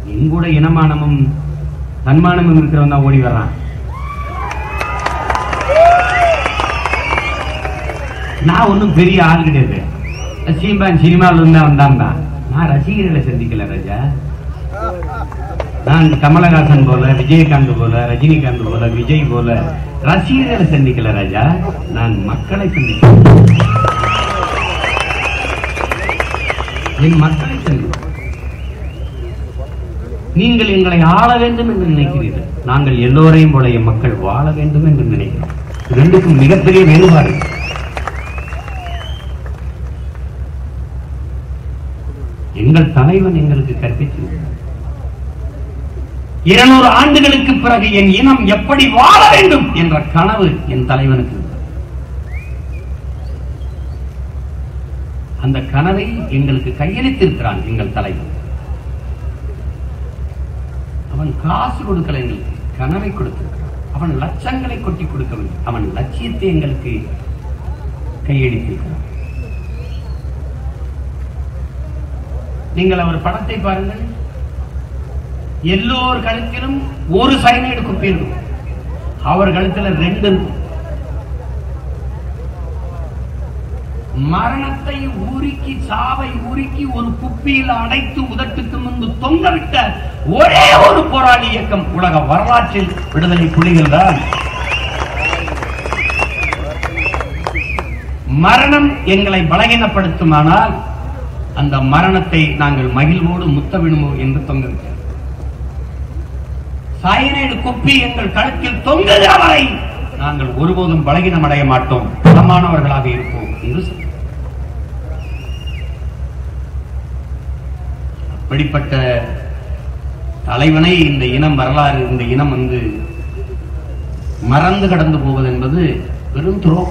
எங்கூட இனமானமும் தன்மானமும் இருக்கிறவன் தான் ஓடி வர்றான் நான் ஒன்றும் பெரிய ஆள் கிடையாது சீம்பான் சினிமாவில் இருந்தா வந்தான் தான் நான் ரசிகர்களை சந்திக்கல ராஜா நான் கமலஹாசன் போல விஜயகாந்த் போல ரஜினிகாந்த் போல விஜய் போல ரசிகர்களை சந்திக்கல ராஜா நான் மக்களை சந்திக்கிறேன் என் மக்களை சந்திக்கிறேன் நீங்கள் எங்களை ஆள வேண்டும் என்று நினைக்கிறீர்கள் நாங்கள் எல்லோரையும் போல என் மக்கள் வாழ வேண்டும் என்று நினைக்கிறோம் இது ரெண்டுக்கும் மிகப்பெரிய வேறுபாடு எங்கள் தலைவன் எங்களுக்கு கற்பித்து இருநூறு ஆண்டுகளுக்கு பிறகு என் இனம் எப்படி வாழ வேண்டும் என்ற கனவு என் தலைவனுக்கு இருந்தது. அந்த கனவை எங்களுக்கு கையளித்திருக்கிறான் எங்கள் தலைவன் அவன் காசு கொடுக்கல எங்களுக்கு கனவை கொடுத்திருக்கிறான் அவன் லட்சங்களை கொட்டி கொடுக்கவில்லை அவன் லட்சியத்தை எங்களுக்கு கையளித்திருக்கிறான் நீங்கள் அவர் படத்தை பாருங்கள் எல்லோர் கழுத்திலும் ஒரு சைனைடு குப்பி இருக்கும் அவர் கழுத்துல ரெண்டு இருக்கும் மரணத்தை உருக்கி சாவை உருக்கி ஒரு குப்பியில் அடைத்து உதட்டுக்கு முன்பு தொங்கவிட்ட ஒரே ஒரு போராளி இயக்கம் உலக வரலாற்றில் விடுதலை புலிகள் தான் மரணம் எங்களை பலகீனப்படுத்துமானால் அந்த மரணத்தை நாங்கள் மகிழ்வோடு முத்தமிடுமோ என்று தொங்கவிட்டோம் சயனைடு குப்பி எங்கள் கழுத்தில் தொங்குகிற வரை நாங்கள் ஒருபோதும் பலகீனம் அடைய மாட்டோம் பலமானவர்களாக இருப்போம் என்று சொன்னார். அப்படிப்பட்ட தலைவனை இந்த இனம் வரலாறு இந்த இனம் வந்து மறந்து கடந்து போவது என்பது பெரும் துரோகம்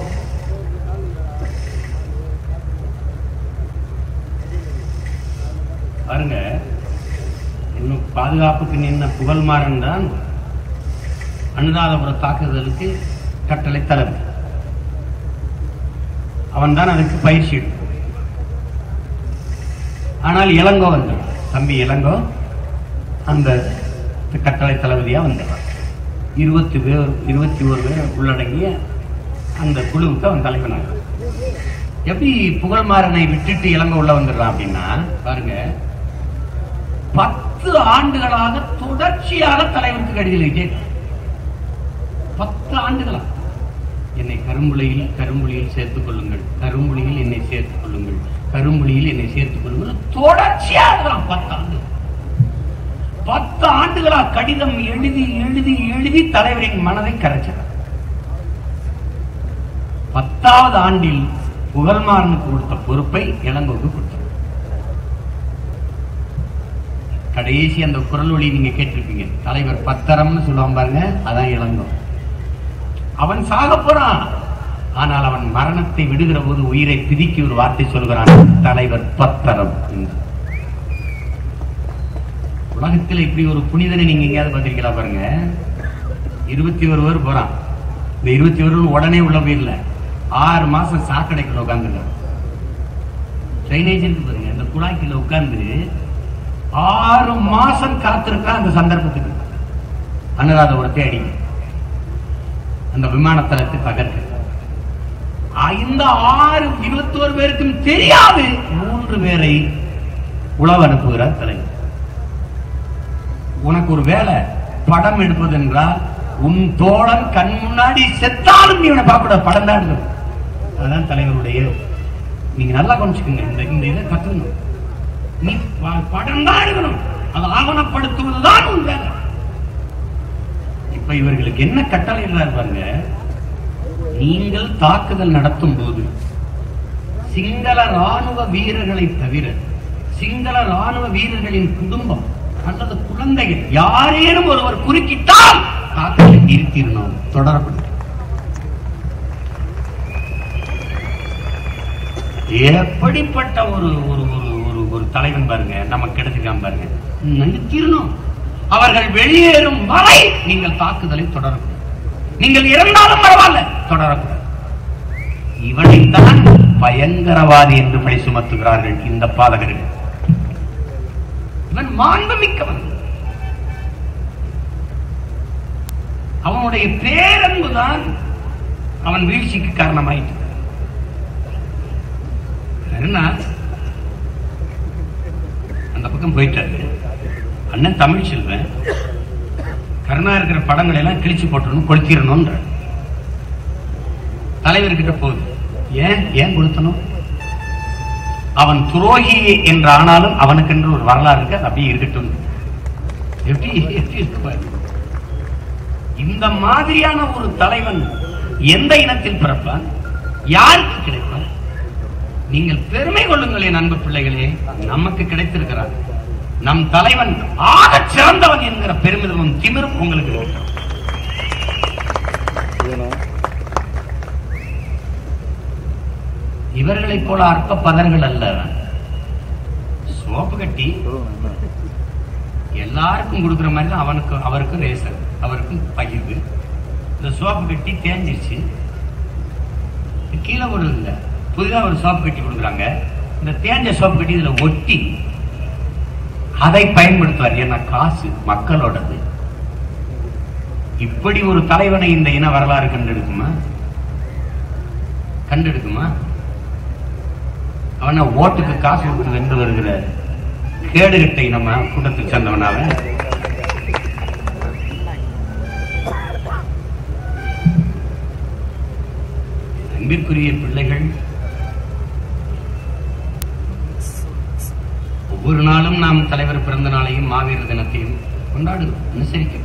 பாருங்க இன்னும் பாதுகாப்புக்கு நின்ன புகழ்மாறன் தான் அனுராதபுர தாக்குதலுக்கு கட்டளை தலைவர் அவன் தான் அதுக்கு பயிற்சி எடுத்தான். ஆனால் இளங்கோ வந்தான் தம்பி இளங்கோ அந்த கட்டளை தளபதியா வந்தவன் இருபத்தி பேர் இருபத்தி ஒரு பேர் உள்ளடங்கிய அந்த குழுவுக்கு அவன் தலைவனாக எப்படி புகழ்மாறனை விட்டுட்டு இளங்கோ உள்ள வந்துடுறான் அப்படின்னா பாருங்க பத்து ஆண்டுகளாக தொடர்ச்சியாக தலைவருக்கு கடிதம் எழுதிட்டே பத்து ஆண்டுகளா என்னை கரும்புளையில் கரும்புலியில் சேர்த்துக் கொள்ளுங்கள் கரும்புலியில் என்னை சேர்த்துக் கொள்ளுங்கள் கரும்புலியில் என்னை சேர்த்துக் கொள்ளுங்கள் தொடர்ச்சியாக எழுதுறான் பத்து ஆண்டு பத்து ஆண்டுகளா கடிதம் எழுதி எழுதி எழுதி தலைவரின் மனதை கரைச்சார் பத்தாவது ஆண்டில் புகழ்மாறனுக்கு கொடுத்த பொறுப்பை இளங்கோவுக்கு கொடுத்தார் கடைசி அந்த குரல் ஒளி நீங்க கேட்டிருப்பீங்க தலைவர் பத்தரம்னு சொல்லுவான் பாருங்க அதான் இளங்கோ அவன் சாக போறான் ஆனால் அவன் மரணத்தை விடுகிற போது உயிரை பிதிக்கி ஒரு வார்த்தை சொல்கிறான் தலைவர் பத்தரம் என்று. உலகத்தில் இப்படி ஒரு புனிதனை நீங்க எங்கேயாவது பார்த்திருக்கீங்களா பாருங்க இருபத்தி ஒரு பேர் போறான் இந்த இருபத்தி ஒரு உடனே உள்ள போயிடல ஆறு மாசம் சாக்கடைக்குள்ள உட்காந்துருக்கான் ட்ரைனேஜ் இருக்கு பாருங்க இந்த குழாய்க்குள்ள உட்கார்ந்து ஆறு மாசம் காத்திருக்கான் அந்த சந்தர்ப்பத்துக்கு அனுராதபுரத்தை அடிக்க அந்த விமானத்தளத்தை தகர்க்க இந்த ஆறு இருபத்தோரு பேருக்கும் தெரியாது மூன்று பேரை உளவு அனுப்புகிறார் தலைவர் உனக்கு ஒரு வேலை படம் எடுப்பது என்றால் உன் தோழன் கண் முன்னாடி செத்தாலும் நீ இவனை பார்க்க படம் தான் எடுக்கணும் அதுதான் தலைவருடைய நீங்க நல்லா கொஞ்சிக்கோங்க இந்த இந்த இதை கத்துக்கணும் நீ ப- படம் தான் எடுக்கணும் அதை ஆவணப்படுத்துவதுதான் உன் வேலை இப்ப இவர்களுக்கு என்ன கட்டளை பாருங்க நீங்கள் தாக்குதல் நடத்தும் போது சிங்கள ராணுவ வீரர்களை தவிர சிங்கள ராணுவ வீரர்களின் குடும்பம் அல்லது குழந்தைகள் யாரேனும் ஒருவர் குறுக்கிட்டால் தாக்குதலை நிறுத்திடணும் தொடரப்படும் எப்படிப்பட்ட ஒரு ஒரு ஒரு ஒரு ஒரு தலைவன் பாருங்க நமக்கு கிடைச்சிருக்கான் பாருங்க நிறுத்திடணும் அவர்கள் வெளியேறும் வரை நீங்கள் தாக்குதலை தொடரக்கூடாது நீங்கள் இறந்தாலும் பரவாயில்ல தொடரக்கூடாது இவனைத்தான் பயங்கரவாதி என்று பழி சுமத்துகிறார்கள் இந்த பாதகர்கள் இவன் மாண்புமிக்கவன் அவனுடைய பேரன்புதான் அவன் வீழ்ச்சிக்கு காரணமாயிட்டு என்ன அந்த பக்கம் போயிட்டாரு அண்ணன் தமிழ் செல்வன் கருணா இருக்கிற படங்களை எல்லாம் கிழிச்சு போட்டுறணும் கொளுத்திடணும்ன்ற தலைவர்கிட்ட போகுது ஏன் ஏன் கொளுத்தணும் அவன் துரோகி என்று ஆனாலும் அவனுக்கென்று ஒரு வரலாறு இருக்கு அது அப்படியே இருக்கட்டும் எப்படி எப்படி இருக்கு பாரு. இந்த மாதிரியான ஒரு தலைவன் எந்த இனத்தில் பிறப்பான் யாருக்கு கிடைப்பான் நீங்கள் பெருமை கொள்ளுங்கள் என் அன்பு பிள்ளைகளே நமக்கு கிடைத்திருக்கிறார் நம் தலைவன் ஆகச் சிறந்தவன் என்கிற பெருமிதமும் திமிரும் உங்களுக்கு இருக்கிறது. இவர்களைப் போல அற்ப பதர்கள் அல்ல சோப்பு கட்டி எல்லாருக்கும் கொடுக்குற மாதிரி தான் அவனுக்கு அவருக்கும் ரேசன் அவருக்கும் பகிர்வு இந்த சோப்பு கட்டி தேஞ்சிருச்சு கீழே ஒரு இல்லை புதிதாக ஒரு சோப்பு கட்டி கொடுக்குறாங்க இந்த தேஞ்ச சோப்பு கட்டி இதுல ஒட்டி அதை பயன்படுத்துவார் ஏன்னா காசு மக்களோடது இப்படி ஒரு தலைவனை இந்த இன வரலாறு கண்டெடுக்குமா கண்டெடுக்குமா அவன ஓட்டுக்கு காசு கொடுத்து வென்று வருகிற கேடுகட்டை நம்ம கூட்டத்தில் சேர்ந்தவனால அன்பிற்குரிய பிள்ளைகள் ஒவ்வொரு நாளும் நாம் தலைவர் பிறந்த நாளையும் மாவீரர் தினத்தையும் கொண்டாடுகிறோம் அனுசரிக்கிறோம்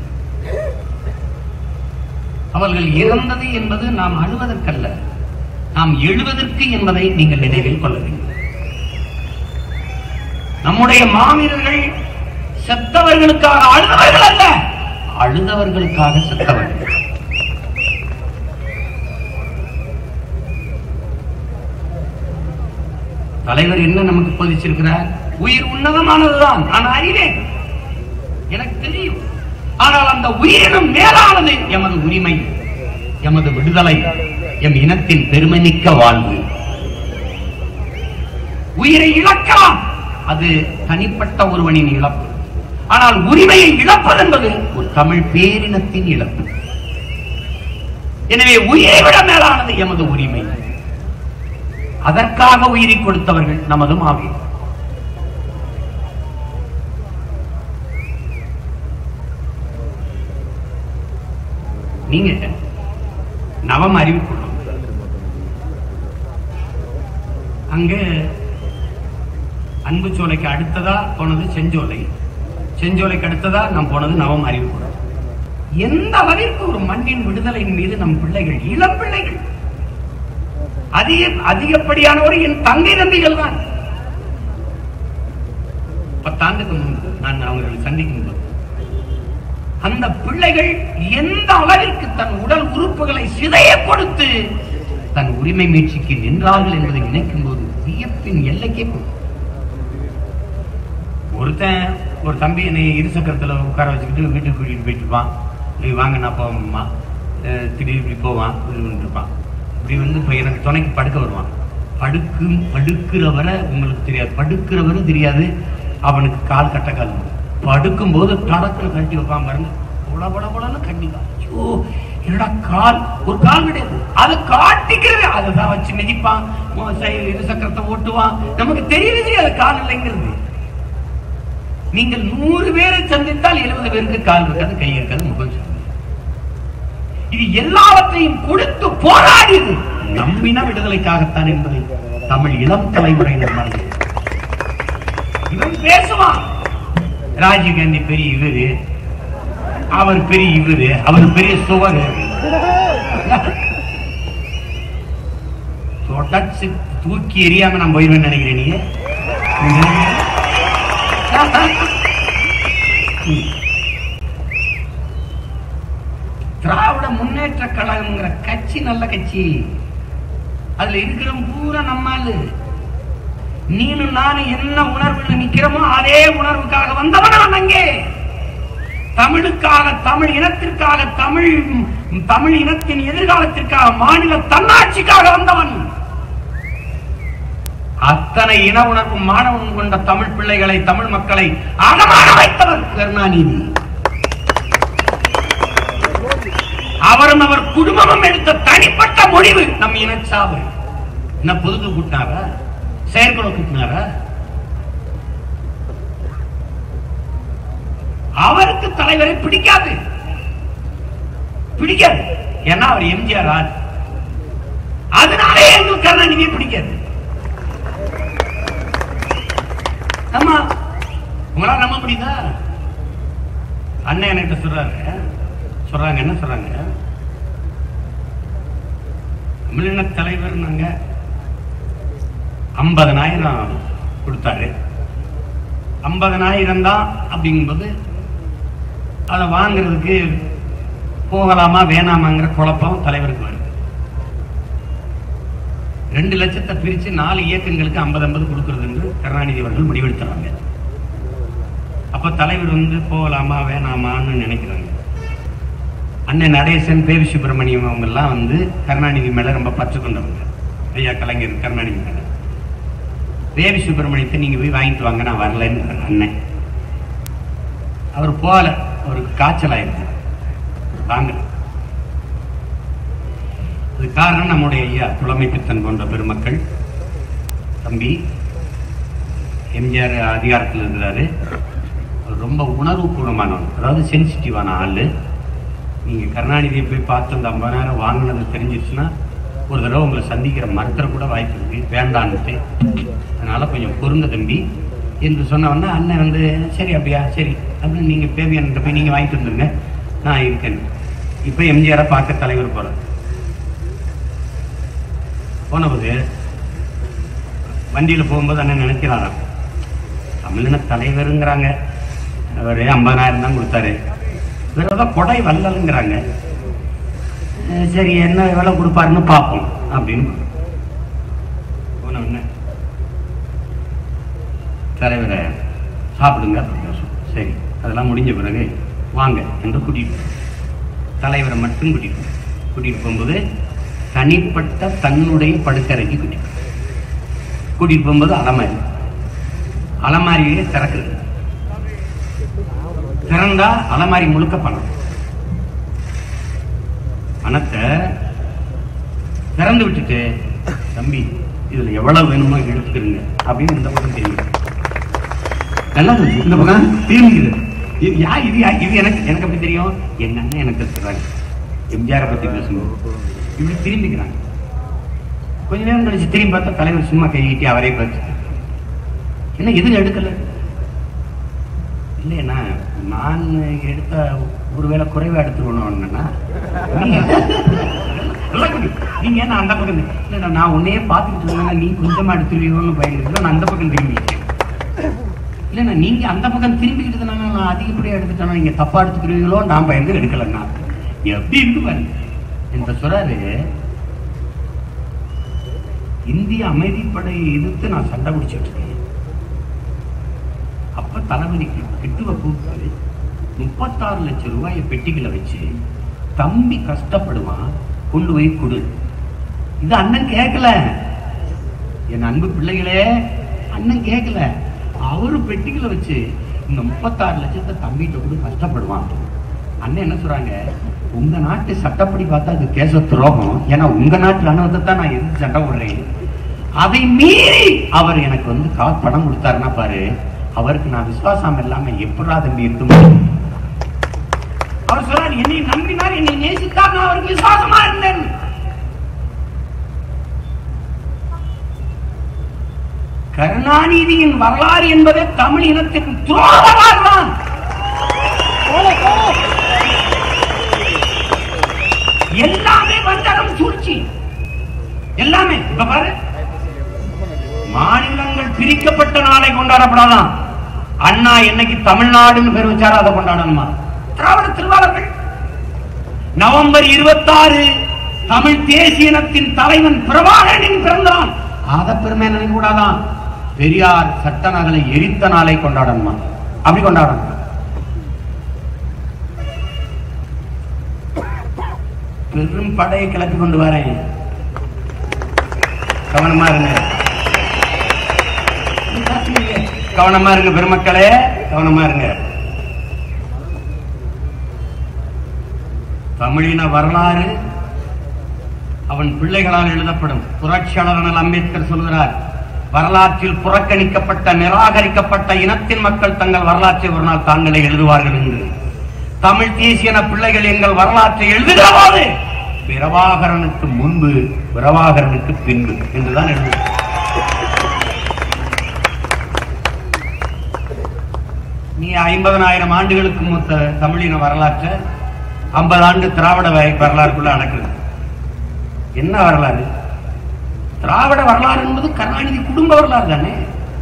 அவர்கள் இறந்தது என்பது நாம் அழுவதற்கல்ல நாம் எழுவதற்கு என்பதை நீங்கள் நினைவில் கொள்ள வேண்டும் நம்முடைய மாவீரர்கள் செத்தவர்களுக்காக அழுதவர்கள் அல்ல அழுதவர்களுக்காக செத்தவர்கள் தலைவர் என்ன நமக்கு போதிச்சிருக்கிறார் உயிர் உன்னதமானதுதான் நான் அறிவேன் எனக்கு தெரியும் ஆனால் அந்த உயிரினும் மேலானது எமது உரிமை எமது விடுதலை எம் இனத்தின் பெருமைமிக்க வாழ்வு உயிரை இழக்கலாம் அது தனிப்பட்ட ஒருவனின் இழப்பு ஆனால் உரிமையை இழப்பது என்பது ஒரு தமிழ் பேரினத்தின் இழப்பு எனவே உயிரை விட மேலானது எமது உரிமை அதற்காக உயிரை கொடுத்தவர்கள் நமது மாவீரர் நீங்க நவம் அறிவிக்கணும் அங்க அன்பு சோலைக்கு அடுத்ததா போனது செஞ்சோலை செஞ்சோலைக்கு அடுத்ததா நாம் போனது நவம் அறிவிக்கூடம் எந்த அளவிற்கு ஒரு மண்ணின் விடுதலையின் மீது நம் பிள்ளைகள் இளம் பிள்ளைகள் அதிக அதிகப்படியானவர் என் தங்கை தம்பிகள் தான் பத்தாண்டுக்கு முன்பு நான் அவர்களை சந்திக்கும் போது அந்த பிள்ளைகள் எந்த அளவிற்கு தன் உடல் உறுப்புகளை சிதைய கொடுத்து தன் உரிமை மீட்சிக்கு நின்றார்கள் என்பதை நினைக்கும் போது வியப்பின் எல்லைக்கே போகும் ஒருத்தன் ஒரு தம்பி என்னை இருசக்கரத்துல உட்கார வச்சுக்கிட்டு வீட்டுக்கு கூட்டிட்டு போயிட்டு இருப்பான் நீ வாங்க நான் போவோம்மா அஹ் திடீர்னு இப்படி போவான் இப்படி இருப்பான் இப்படி வந்து இப்போ எனக்கு துணைக்கு படுக்க வருவான் படுக்கும் படுக்கிறவரை உங்களுக்கு தெரியாது படுக்கிறவரை தெரியாது அவனுக்கு கால் கட்ட கால் வரும். படுக்கும்போது தடக்குன்னு கட்டி வைப்பான் பாருங்க புல புல புலன்னு கண்ணி ஐயோ என்னடா கால் ஒரு கால் கிடையாது அது காட்டிக்கிறது அதுதான் வச்சு மிதிப்பான் மோ- சை- இரு சக்கரத்தை ஓட்டுவான் நமக்கு தெரியவே தெரியாது கால் இல்லைங்கிறது நீங்கள் நூறு பேரை சந்தித்தால் எழுபது பேருக்கு கால் இருக்காது கை இருக்காது முகம் இருக்காது. இது எல்லாவற்றையும் கொடுத்து போராடியது நம்பின விடுதலைக்காகத்தான் என்பதை தமிழ் இளம் தலைமுறையினர் மறந்து இவன் பேசுவான் ராஜீவ் காந்தி பெரிய இவரு அவர் பெரிய இவரு அவர் பெரிய சுவரு தொடச்சு தூக்கி எறியாம நான் போயிருவேன் நினைக்கிறேன் நீங்க ம். திராவிட முன்னேற்ற கழகம்ங்கிற கட்சி நல்ல கட்சி அதுல இருக்கிற பூரா நம்மாலு நீனும் நானும் என்ன உணர்வுல நிக்கிறோமோ அதே உணர்வுக்காக வந்தவன் நான் அங்கே தமிழுக்காக தமிழ் இனத்திற்காக தமிழ் தமிழ் இனத்தின் எதிர்காலத்திற்காக மாநில தன்னாட்சிக்காக வந்தவன் அத்தனை இன உணர்வு மாணவன் கொண்ட தமிழ் பிள்ளைகளை தமிழ் மக்களை அகமான வைத்தவர் கருணாநிதி அவரும் அவர் குடும்பமும் எடுத்த தனிப்பட்ட முடிவு நம் இனச்சாவு என்ன பொதுக்கு கூட்டினாரா செயற்குழு கூட்டினாரா அவருக்கு தலைவரை பிடிக்காது பிடிக்காது ஏன்னா அவர் எம்ஜிஆர் ஆள் அதனாலே எங்களுக்கு கருணாநிதியை பிடிக்காது ஆமா உங்களால நம்ப முடியுதா அண்ணன் என்கிட்ட சொல்றாங்க சொல்றாங்க என்ன சொல்றாங்க தமிழின தலைவர் நாங்க ஐம்பதனாயிரம் கொடுத்தாரு ஐம்பதனாயிரம் தான் அப்படிங்கும்போது அதை வாங்குறதுக்கு போகலாமா வேணாமாங்கிற குழப்பம் தலைவருக்கு வருது ரெண்டு லட்சத்தை பிரிச்சு நாலு இயக்கங்களுக்கு ஐம்பது ஐம்பது கொடுக்கறது என்று கருணாநிதி அவர்கள் முடிவெடுத்துறாங்க அப்ப தலைவர் வந்து போகலாமா வேணாமான்னு நினைக்கிறாங்க அண்ணன் நடேசன் பேவி சுப்பிரமணியம் அவங்க எல்லாம் வந்து கருணாநிதி மேல ரொம்ப பற்று கொண்டவங்க ஐயா கலைஞர் கருணாநிதி மேல தேவி சுப்பிரமணியத்தை நீங்க போய் வாங்கிட்டு வாங்க நான் வரலன்னு அண்ணன் அவர் போகல அவருக்கு காய்ச்சல் ஆயிடுச்சு வாங்க அது காரணம் நம்முடைய ஐயா புலமை பித்தன் போன்ற பெருமக்கள் தம்பி எம்ஜிஆர் அதிகாரத்தில் இருக்கிறாரு அவர் ரொம்ப உணர்வு பூர்வமானவன் அதாவது சென்சிட்டிவான ஆளு நீங்க கருணாநிதியை போய் பார்த்து அந்த ஐம்பதாயிரம் வாங்கினது தெரிஞ்சிருச்சுன்னா ஒரு தடவை உங்களை சந்திக்கிற மறுக்கிற கூட வாய்ப்பு இருக்கு வேண்டான்ட்டு அதனால கொஞ்சம் பொருங்க தம்பி என்று சொன்ன உடனே அண்ணன் வந்து சரி அப்படியா சரி அப்படின்னு நீங்க பேபியன்கிட்ட போய் நீங்க வாங்கிட்டு வந்துருங்க நான் இருக்கேன் இப்போ எம்ஜிஆரை பார்க்க தலைவர் போறார் போனபோது வண்டியில போகும்போது அண்ணன் நினைக்கிறாராம் தமிழின தலைவருங்கிறாங்க அவர் ஐம்பதாயிரம் தான் கொடுத்தாரு இவர் ஏதோ கொடை வல்லலுங்கிறாங்க அஹ் சரி என்ன எவ்வளவு கொடுப்பாருன்னு பார்ப்போம் அப்படின்னு போன உடனே தலைவரை சாப்பிடுங்க அப்படின்னு சொன்னோம். சரி அதெல்லாம் முடிஞ்ச பிறகு வாங்க என்று கூட்டிட்டு போனோம். தலைவரை மட்டும் கூட்டிட்டு போனோம். கூட்டிட்டு போகும்போது தனிப்பட்ட தன்னுடைய படுக்கறைக்கு கூட்டிட்டு போனோம். கூட்டிட்டு போகும்போது அலமாரி அலமாரியே திறக்குது திறந்தா அலமாரி முழுக்க பணம் பணத்தை திறந்து விட்டுட்டு தம்பி இதுல எவ்வளவு வேணுமோ எடுத்துக்கிறீங்க அப்படின்னு இந்த பக்கம் தெரியும் நல்லா இருந்துச்சு இந்த பக்கம் திரும்பிக்குது இது யா இது யா இது எனக்கு எனக்கு அப்படி தெரியும் எங்க அண்ணன் எனக்கு சொல்றாங்க எம்ஜிஆரை பத்தி பேசும்போது இப்படி திரும்பிக்கிறாங்க கொஞ்ச நேரம் கழிச்சு திரும்பி பார்த்தா தலைவர் சும்மா கை நீட்டி அவரே பார்த்து என்ன எதுவும் எடுக்கல இல்லைண்ணா நான் எடுத்த ஒருவேளை குறைவா எடுத்துருவணும்னா நீங்க என்ன அந்த பக்கம் இரு- இல்லைண்ணா நான் உன்னையே பார்த்துக்கிட்டு இருந்தேன்னா நீ கொஞ்சமா எடுத்துருவீங்கன்னு பயந்துட்டு நான் அந்த பக்கம் திரும்பிட்டேன் இல்லைண்ணா நீங்க அந்த பக்கம் திரும்பிக்கிட்டு நான் அதிகப்படியா எடுத்துட்டேன்னா நீங்க தப்பா எடுத்துக்கிறீங்களோ நான் பயந்து எடுக்கலண்ணா எப்படி இருக்கு பாருங்க என்று சொல்றாரு இந்திய அமைதிப்படையை எதிர்த்து நான் சண்டை பிடிச்சிட்டு இருக்கேன் அப்ப தளபதிக்கு கிட்டுவ கூப்பிட்டு முப்பத்தாறு லட்சம் ரூபாயை பெட்டிகளை வச்சு தம்பி கஷ்டப்படுவான் கொண்டு போய் கொடு இது அண்ணன் கேட்கல என் அன்பு பிள்ளைகளே அண்ணன் கேட்கல அவரு பெட்டிகளை வச்சு இந்த முப்பத்தாறு லட்சத்தை தம்பிகிட்ட கூட கஷ்டப்படுவான் அண்ணன் என்ன சொல்றாங்க உங்க நாட்டு சட்டப்படி பார்த்தா அது கேச துரோகம் ஏன்னா உங்க நாட்டு ராணுவத்தை தான் நான் எதிர்த்து சண்டை போடுறேன் அதை மீறி அவர் எனக்கு வந்து கா பணம் கொடுத்தாருன்னா பாரு அவருக்கு நான் விசுவாசம் இல்லாம எப்படா தம்பி இருக்க முடியும் அவர் சொல்றாரு என்னை நம்பினார் என்னை நேசித்தார் நான் அவருக்கு விசுவாசமா இருந்தேன் கருணாநிதியின் வரலாறு என்பது தமிழ் இனத்திற்கு துரோக வரலாறு தான் எல்லாமே வஞ்சகம் சூழ்ச்சி எல்லாமே இப்ப பாரு மாநிலங்கள் பிரிக்கப்பட்ட நாளை கொண்டாடப்படாதான் அண்ணா என்னைக்கு தமிழ்நாடுன்னு பேர் வச்சாரோ அதை கொண்டாடணுமா திராவிட திருவாளர்கள் நவம்பர் இருபத்தாறு தமிழ் தேசிய இனத்தின் தலைவன் பிரபாகரனின் பிறந்தான் அதை பெருமை நினைக்க கூடாதான் பெரியார் சட்ட நகலை எரித்த நாளை கொண்டாடணுமா அப்படி கொண்டாடணும் பெரும் படையை கிளப்பி கொண்டு வரேன் கவனமா இருங்க கவனமா இருங்க பெருமக்களே கவனமா இருங்க தமிழின வரலாறு அவன் பிள்ளைகளால் எழுதப்படும் புரட்சியாளர் அண்ணல் அம்பேத்கர் சொல்கிறார் வரலாற்றில் புறக்கணிக்கப்பட்ட நிராகரிக்கப்பட்ட இனத்தின் மக்கள் தங்கள் வரலாற்றை ஒரு நாள் தாங்களே எழுதுவார்கள் என்று தமிழ் தேசியன பிள்ளைகள் எங்கள் வரலாற்றை எழுதுகிற போது பிரபாகரனுக்கு முன்பு பிரபாகரனுக்கு பின்பு என்றுதான் எழுதுகிறார் நீ ஐம்பதனாயிரம் ஆண்டுகளுக்கு மூத்த தமிழின வரலாற்றை ஐம்பது ஆண்டு திராவிட வ- வரலாறுக்குள்ள அடக்குது என்ன வரலாறு திராவிட வரலாறு என்பது கருணாநிதி குடும்ப வரலாறு தானே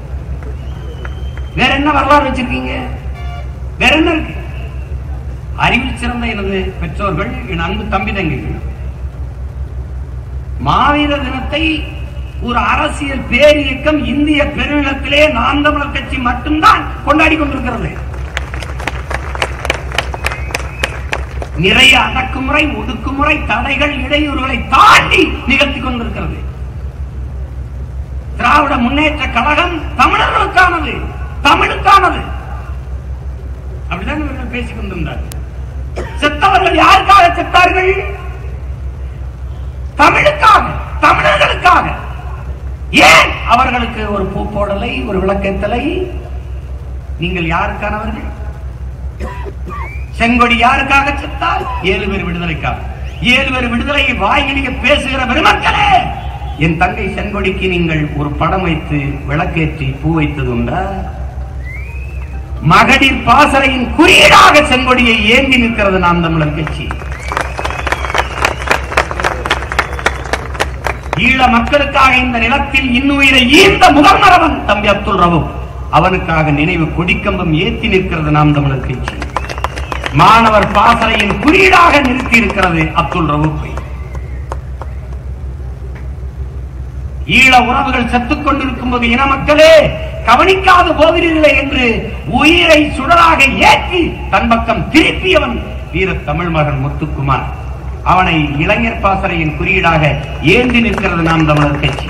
வேற என்ன வரலாறு வச்சிருக்கீங்க வேற என்ன இருக்கு அறிவில் சிறந்த எனது பெற்றோர்கள் என் அன்பு தம்பி தங்கைகள் மாவீரர் தினத்தை ஒரு அரசியல் பேரியக்கம் இந்திய பெருநிலத்திலே நாம் தமிழர் கட்சி மட்டும்தான் கொண்டாடி கொண்டிருக்கிறது நிறைய அடக்குமுறை ஒடுக்குமுறை தடைகள் இடையூறுகளை தாண்டி நிகழ்த்தி கொண்டிருக்கிறது திராவிட முன்னேற்ற கழகம் தமிழர்களுக்கானது தமிழுக்கானது அப்படிதான் இவர்கள் பேசிக் கொண்டிருந்தார் செத்தவர்கள் யாருக்காக செத்தார்கள் தமிழுக்காக தமிழர்களுக்காக ஏன் அவர்களுக்கு ஒரு பூ போடலை ஒரு விளக்கேத்தலை நீங்கள் யாருக்கானவர்கள் செங்கொடி யாருக்காக செத்தால் ஏழு பேர் விடுதலைக்காக ஏழு பேர் விடுதலையை வாய்களிலே பேசுகிற பெருமக்களே என் தங்கை செங்கொடிக்கு நீங்கள் ஒரு படம் வைத்து விளக்கேற்றி பூ வைத்தது உண்டா மகளிர் பாசறையின் குறியீடாக செங்கொடியை ஏந்தி நிற்கிறது நாம் தமிழர் கட்சி ஈழ மக்களுக்காக இந்த நிலத்தில் இன்னுயிரை ஈந்த முதல் மரவன் தம்பி அப்துல் ரவு அவனுக்காக நினைவு கொடிக்கம்பம் ஏத்தி நிற்கிறது நாம் தமிழர் கட்சி மாணவர் பாசறையின் குறியீடாக நிறுத்தி இருக்கிறது அப்துல் ரவுப்பை ஈழ உறவுகள் செத்துக் கொண்டிருக்கும் போது இன மக்களே கவனிக்காது போகிறீர்களே என்று உயிரை சுடராக ஏற்றி தன் பக்கம் திருப்பியவன் வீர தமிழ் மகன் முத்துக்குமார் அவனை இளைஞர் பாசறையின் குறியீடாக ஏந்தி நிற்கிறது நாம் தமிழர் கட்சி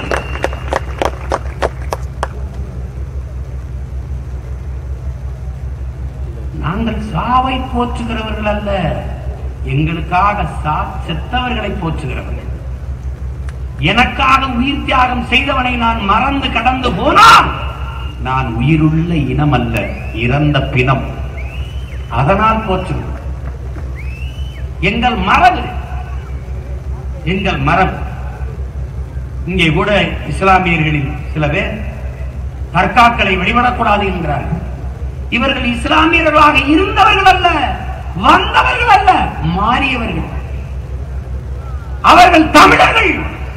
நாங்கள் சாவை போற்றுகிறவர்கள் அல்ல எங்களுக்காக சா செத்தவர்களை போற்றுகிறவர்கள் எனக்காக உயிர் தியாகம் செய்தவனை நான் மறந்து கடந்து போனால் நான் உயிருள்ள இனம் அல்ல இறந்த பிணம் அதனால் போற்றுகிறோம் எங்கள் மரபு எங்கள் மரபு இங்கே கூட இஸ்லாமியர்களில் சில பேர் தர்காக்களை வழிபடக்கூடாது என்கிறார்கள் இவர்கள் இஸ்லாமியர்களாக இருந்தவர்கள் அல்ல வந்தவர்கள் அல்ல மாறியவர்கள் அவர்கள் தமிழர்கள்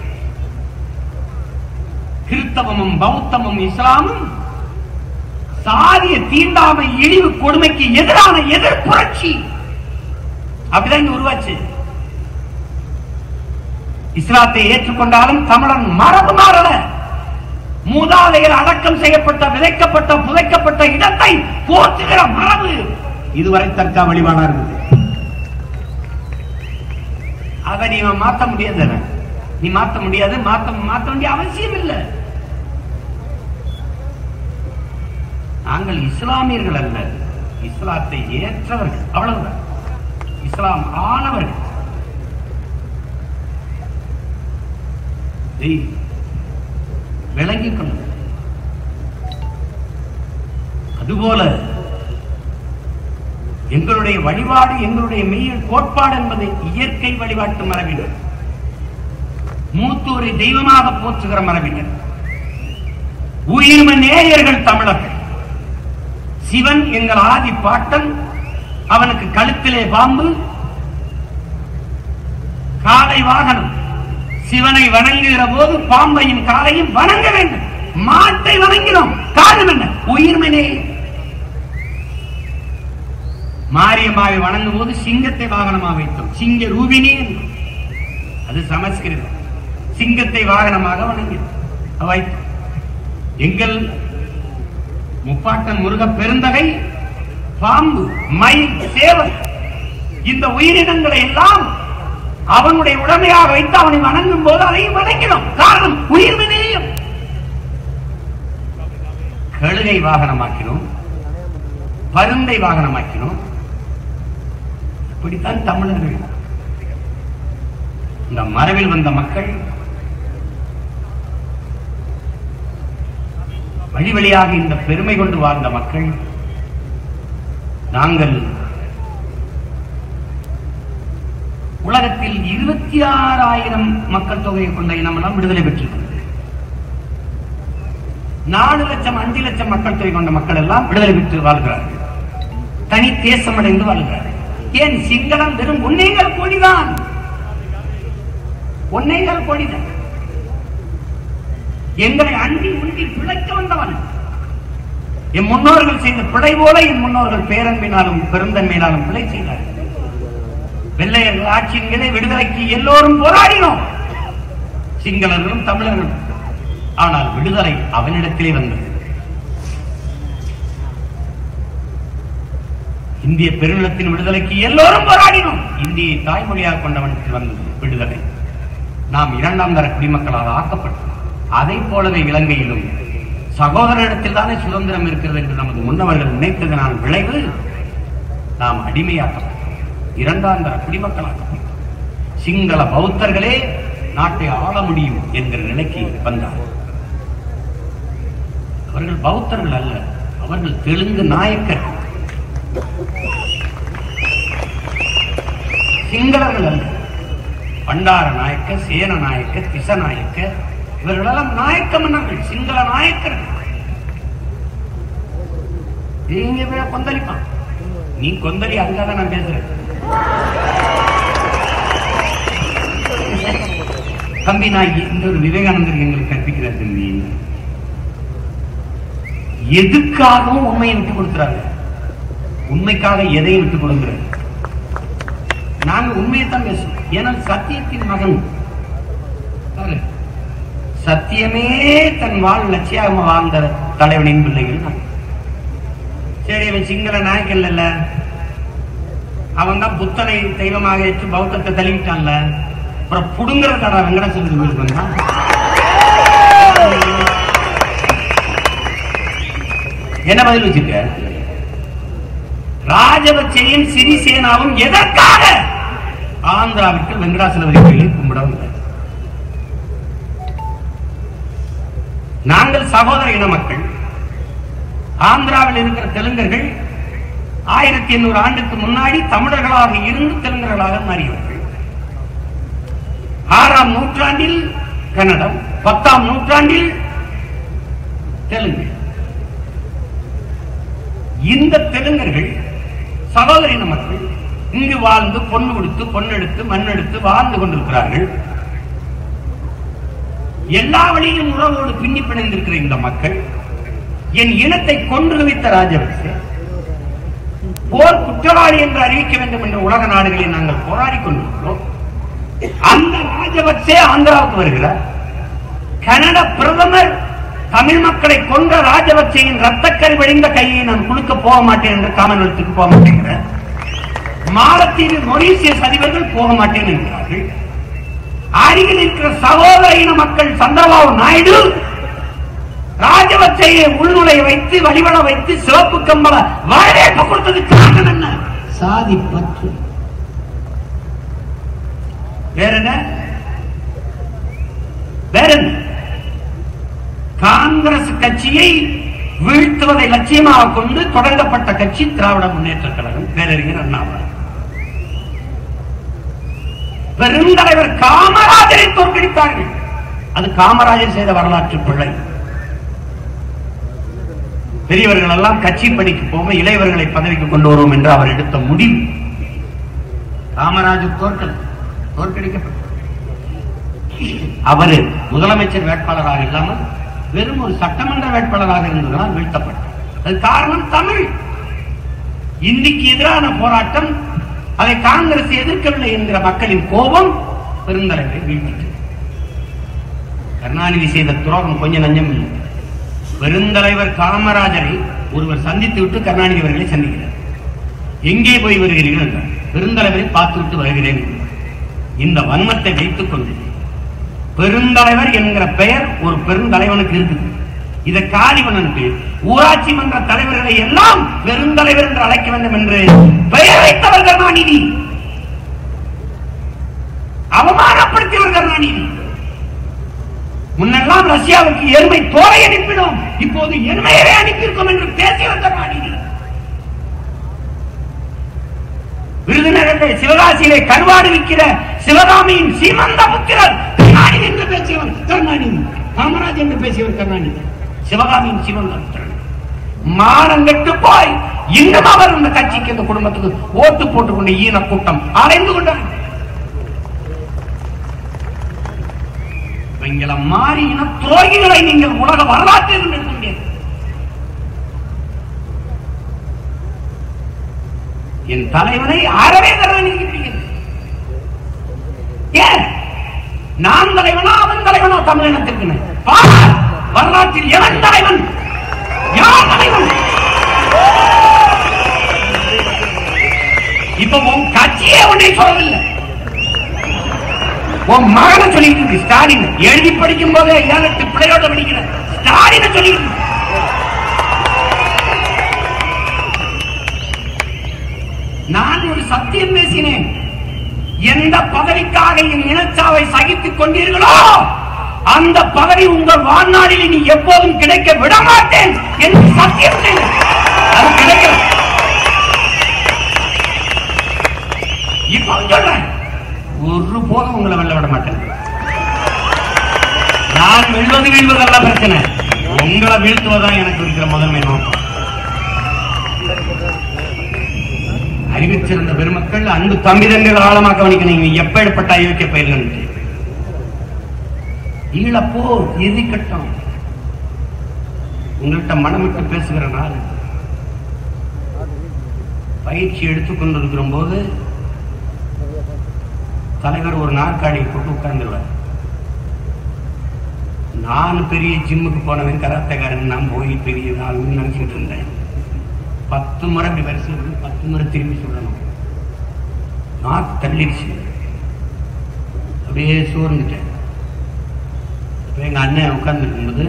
கிறிஸ்தவமும் பௌத்தமும் இஸ்லாமும் சாதிய தீண்டாமை இழிவு கொடுமைக்கு எதிரான எதிர்ப்புரட்சி அப்படிதான் இங்க உருவாச்சு இஸ்லாத்தை ஏற்றுக்கொண்டாலும் தமிழன் மரபு மாறல மூதாதையர் அடக்கம் செய்யப்பட்ட விதைக்கப்பட்ட புதைக்கப்பட்ட இடத்தை போற்றுகிற மரபு இதுவரை தற்கா வழிபாடா இருக்குது அதை நீ மாத்த முடியாது நீ மாத்த முடியாது மாத்த மாத்த வேண்டிய அவசியம் இல்லை நாங்கள் இஸ்லாமியர்கள் அல்ல இஸ்லாத்தை ஏற்றவர்கள் அவ்வளவுதான் இஸ்லாம் ஆனவர்கள் இதை விளங்கிக் கொள்ளுங்கள் அதுபோல எங்களுடைய வழிபாடு எங்களுடைய மெய்யல் கோட்பாடு என்பது இயற்கை வழிபாட்டு மரபினர் மூத்தோரை தெய்வமாக போற்றுகிற மரபினர் உயிர்ம நேயர்கள் தமிழர்கள் சிவன் எங்கள் ஆதி பாட்டன் அவனுக்கு கழுத்திலே பாம்பு காலை வாகனம் சிவனை வணங்குகிற போது பாம்பையும் காலையும் வணங்க வேண்டும் மாட்டை வணங்கினோம் காரணம் என்ன உயிர்மனே மாரியம்மாவை வணங்கும் போது சிங்கத்தை வாகனமாக வைத்தோம் சிங்க ரூபினி என்றோம். அது சமஸ்கிருதம் சிங்கத்தை வாகனமாக வணங்கினோம் வைத்தோம் எங்கள் முப்பாட்டன் முருக பெருந்தகை பாம்பு மயில் சேவல் இந்த உயிரினங்களை எல்லாம் அவனுடைய உடமையாக வைத்து அவனை வணங்கும் போது அதையும் வணங்கினோம் காரணம் உயிர்வினையும் கழுகை வாகனமாக்கினோம் பருந்தை வாகனமாக்கினோம் இப்படித்தான் தமிழர்கள் இந்த மரபில் வந்த மக்கள் வழி வழியாக இந்த பெருமை கொண்டு வாழ்ந்த மக்கள் நாங்கள் உலகத்தில் இருபத்தி ஆறாயிரம் மக்கள் தொகையை கொண்ட இனமெல்லாம் விடுதலை பெற்றிருக்கிறது நாலு லட்சம் அஞ்சு லட்சம் மக்கள் தொகை கொண்ட மக்கள் எல்லாம் விடுதலை பெற்று வாழ்கிறார்கள் தனி தேசம் அடைந்து வாழ்கிறார்கள் ஏன் சிங்களம் வெறும் ஒன்னேகால் கோடிதான் ஒன்னேகால் கோடிதான் எங்களை அண்டி உண்டி பிழைக்க வந்தவன் என் முன்னோர்கள் செய்த பிழை போல என் முன்னோர்கள் பேரன்பினாலும் பெருந்தன்மையினாலும் பிழை செய்தார்கள் வெள்ளையர்கள் ஆட்சியின் கீழே விடுதலைக்கு எல்லோரும் போராடினோம் சிங்களர்களும் தமிழர்களும் ஆனால் விடுதலை அவனிடத்திலே வந்தது இந்திய பெருநிலத்தின் விடுதலைக்கு எல்லோரும் போராடினோம் இந்தியை தாய்மொழியாக கொண்டவனுக்கு வந்தது விடுதலை நாம் இரண்டாம் தர குடிமக்களாக ஆக்கப்பட்டோம் அதை போலவே இலங்கையிலும் சகோதரரிடத்தில் தானே சுதந்திரம் இருக்கிறது என்று நமது முன்னவர்கள் நினைத்ததனால் விளைவு நாம் அடிமையாக்கப்பட்டோம் இரண்டாம் தர குடிமக்களாக்கப்பட்டோம் சிங்கள பௌத்தர்களே நாட்டை ஆள முடியும் என்கிற நிலைக்கு வந்தார் அவர்கள் பௌத்தர்கள் அல்ல அவர்கள் தெலுங்கு நாயக்கர் சிங்களர்கள் அல்ல பண்டார நாயக்க சேன நாயக்க திச நாயக்க இவர்களெல்லாம் நாயக்க மன்னர்கள் சிங்கள நாயக்கர்கள் நீங்க போய் கொந்தளிப்பான் நீ கொந்தளி அதுக்காக நான் பேசுறேன் தம்பி நான் இந்த ஒரு விவேகானந்தர் எங்களுக்கு கற்பிக்கிறார் தம்பி எதுக்காகவும் உண்மையை விட்டு கொடுக்கிறாங்க உண்மைக்காக எதையும் விட்டு கொடுக்கிறார் நாங்க உண்மையை தான் பேசுவோம் ஏன்னா சத்தியத்தின் மகன் பாரு, சத்தியமே தன் வாழ் லட்சியமாக வாழ்ந்த தலைவனின் பிள்ளைகள் நாங்க. சரி இவன் சிங்கள நாயக்கல் இல்ல அவன் தான் புத்தனை தெய்வமாக ஏற்று பௌத்தத்தை தள்ளிவிட்டான்ல அப்புறம் புடுங்குற கடை வெங்கடாச்சலத்துக்கு வீட்டுக்கு வந்தான் என்ன பதில் வச்சிருக்க ராஜபக்சேயும் சிறிசேனாவும் எதற்காக ஆந்திராவிற்கு வெங்கடாசலபதி கோயிலை கும்பிட வந்தார் நாங்கள் சகோதர இன மக்கள் ஆந்திராவில் இருக்கிற தெலுங்கர்கள் ஆயிரத்தி எண்ணூறு ஆண்டுக்கு முன்னாடி தமிழர்களாக இருந்து தெலுங்கர்களாக மாறியவர்கள் ஆறாம் நூற்றாண்டில் கன்னடம் பத்தாம் நூற்றாண்டில் தெலுங்கு இந்த தெலுங்கர்கள் சகோதரின மக்கள் இங்கு வாழ்ந்து பொண்ணு கொடுத்து பொண்ணெடுத்து மண்ணெடுத்து வாழ்ந்து கொண்டிருக்கிறார்கள் எல்லா வழியிலும் உறவோடு பின்னி பிணைந்திருக்கிற இந்த மக்கள் என் இனத்தை கொன்று குவித்த ராஜபக்சே போர் குற்றவாளி என்று அறிவிக்க வேண்டும் என்ற உலக நாடுகளில் நாங்கள் போராடி கொண்டிருக்கிறோம் அந்த ராஜபக்சே ஆந்திராவுக்கு வருகிறார் கனடா பிரதமர் தமிழ் மக்களை கொன்ற ராஜபக்சேயின் ரத்தக்கறி வழிந்த கையை நான் குலுக்க போக மாட்டேன் என்று காமன்வெல்த்துக்கு போக மாட்டேங்கிறார் மாலத்தீவில் மொரீசியஸ் அதிபர்கள் போக மாட்டேன் என்கிறார்கள் அருகில் இருக்கிற சகோதர இன மக்கள் சந்திரபாபு நாயுடு ராஜபக்சேயை உள்நுழைய வைத்து வழிபட வைத்து சிவப்பு கம்பள வரவேற்பு கொடுத்ததுக்கு காரணம் என்ன சாதி பற்று வேற என்ன வேற என்ன காங்கிரஸ் கட்சியை வீழ்த்துவதை லட்சியமாக கொண்டு தொடங்கப்பட்ட கட்சி திராவிட முன்னேற்ற கழகம் பேரறிஞர் அண்ணாமலை பெருந்தலைவர் காமராஜரை தோற்கடித்தார்கள் அது காமராஜர் செய்த வரலாற்று பிழை பெரியவர்கள் எல்லாம் கட்சி பணிக்கு போக இளையவர்களை பதவிக்கு கொண்டு வருவோம் என்று அவர் எடுத்த முடிவு காமராஜர் தோற்கல தோற்கடிக்கப்பட்டார் அவரு முதலமைச்சர் வேட்பாளராக இல்லாமல் வெறும் ஒரு சட்டமன்ற வேட்பாளராக இருந்ததனால் வீழ்த்தப்பட்டார் அது காரணம் தமிழ் இந்திக்கு எதிரான போராட்டம் அதை காங்கிரஸ் எதிர்க்கவில்லை என்கிற மக்களின் கோபம் பெருந்தலைவரை வீழ்த்திட்டு கருணாநிதி செய்த துரோகம் கொஞ்சம் நஞ்சம் இல்லை பெருந்தலைவர் காமராஜரை ஒருவர் சந்தித்து விட்டு கருணாநிதி அவர்களை சந்திக்கிறார் எங்கே போய் வருகிறீர்கள் என்றார் பெருந்தலைவரை பார்த்து விட்டு வருகிறேன் என்றார். இந்த வன்மத்தை வைத்துக் கொண்டு பெருந்தலைவர் என்கிற பெயர் ஒரு பெருந்தலைவனுக்கு இருக்குது இதை காலிவனுக்கு ஊராட்சி மன்ற தலைவர்களை எல்லாம் பெருந்தலைவர் என்று அழைக்க வேண்டும் என்று பெயர் வைத்தவர் கருணாநிதி அவமானப்படுத்தியவர் கருணாநிதி முன்னெல்லாம் ரஷ்யாவுக்கு எருமை தோலை அனுப்பினோம் இப்போது எருமையவே அனுப்பியிருக்கோம் என்று பேசியவர் கருணாநிதி விருதுநகரில் சிவகாசியிலே கருவாடு விற்கிற சிவகாமியின் சீமந்த புத்திரர் கருணாநிதி என்று பேசியவர் கருணாநிதி காமராஜ் என்று பேசியவர் கருணாநிதி சிவகாமியின் சீமந்த புத்திரன் மானம் கெட்டு போய் இன்னும் அவர் இந்த கட்சிக்கு இந்த குடும்பத்துக்கு ஓட்டு போட்டுக்கொண்ட ஈன கூட்டம் அலைந்து கொண்டார் இவங்களை மாறி இன துரோகிகளை நீங்கள் உலக வரலாற்றில் இருந்து எடுக்க முடியாது என் தலைவனை அறவே கருணாநிதிக்கு பிடிக்கிறது ஏன் நான் தலைவனா அவன் தலைவனா தமிழினத்திற்கு பார் வரலாற்றில் எவன் தலைவன் யார் தலைவன் இப்ப உன் கட்சியே உன்னை சொல்லவில்லை உன் மகனை சொல்லிட்டு இருக்கு ஸ்டாலின் எழுதி படிக்கும் போதே ஏழெட்டு பிள்ளையோட படிக்கிற ஸ்டாலினை சொல்லிட்டு இருக்கு. நான் ஒரு சத்தியம் பேசினேன் எந்த பதவிக்காக என் இனச்சாவை சகித்துக் கொண்டீர்களோ அந்த பதவி உங்கள் வாழ்நாளில் இனி எப்போதும் கிடைக்க விட மாட்டேன் என்று சத்தியம் செய்தேன் அது கிடைக்கல இப்ப சொல்றேன் ஒரு போதும் உங்களை வெல்ல விட மாட்டேன் நான் வெல்வது வீழ்வதல்ல பிரச்சனை உங்களை வீழ்த்துவதான் எனக்கு இருக்கிற முதன்மை நோக்கம் அறிவிச்சிருந்த பெருமக்கள் அன்பு தம்பிதங்கள் ஆழமா கவனிக்கணும் நீங்க எப்பேற்பட்ட அயோக்கிய பயிர்கள் ஈழப்போ இறுதிக்கட்டம் உங்கள்கிட்ட மனம் விட்டு பேசுகிற நாள் பயிற்சி எடுத்துக் கொண்டிருக்கிற போது தலைவர் ஒரு நாற்காலியை போட்டு உட்கார்ந்துருவார் நான் பெரிய ஜிம்முக்கு போனவன் கராத்தக்காரன் நான் போய் பெரிய ஆளுன்னு நினைச்சிட்டு இருந்தேன் பத்து முறை இப்படி வரிசை இருந்து பத்து முறை திரும்பி சொல்லணும் நாக்கு தள்ளிடுச்சு அப்படியே சோர்ந்துட்டேன் அப்ப எங்க அண்ணன் உட்கார்ந்துருக்கும்போது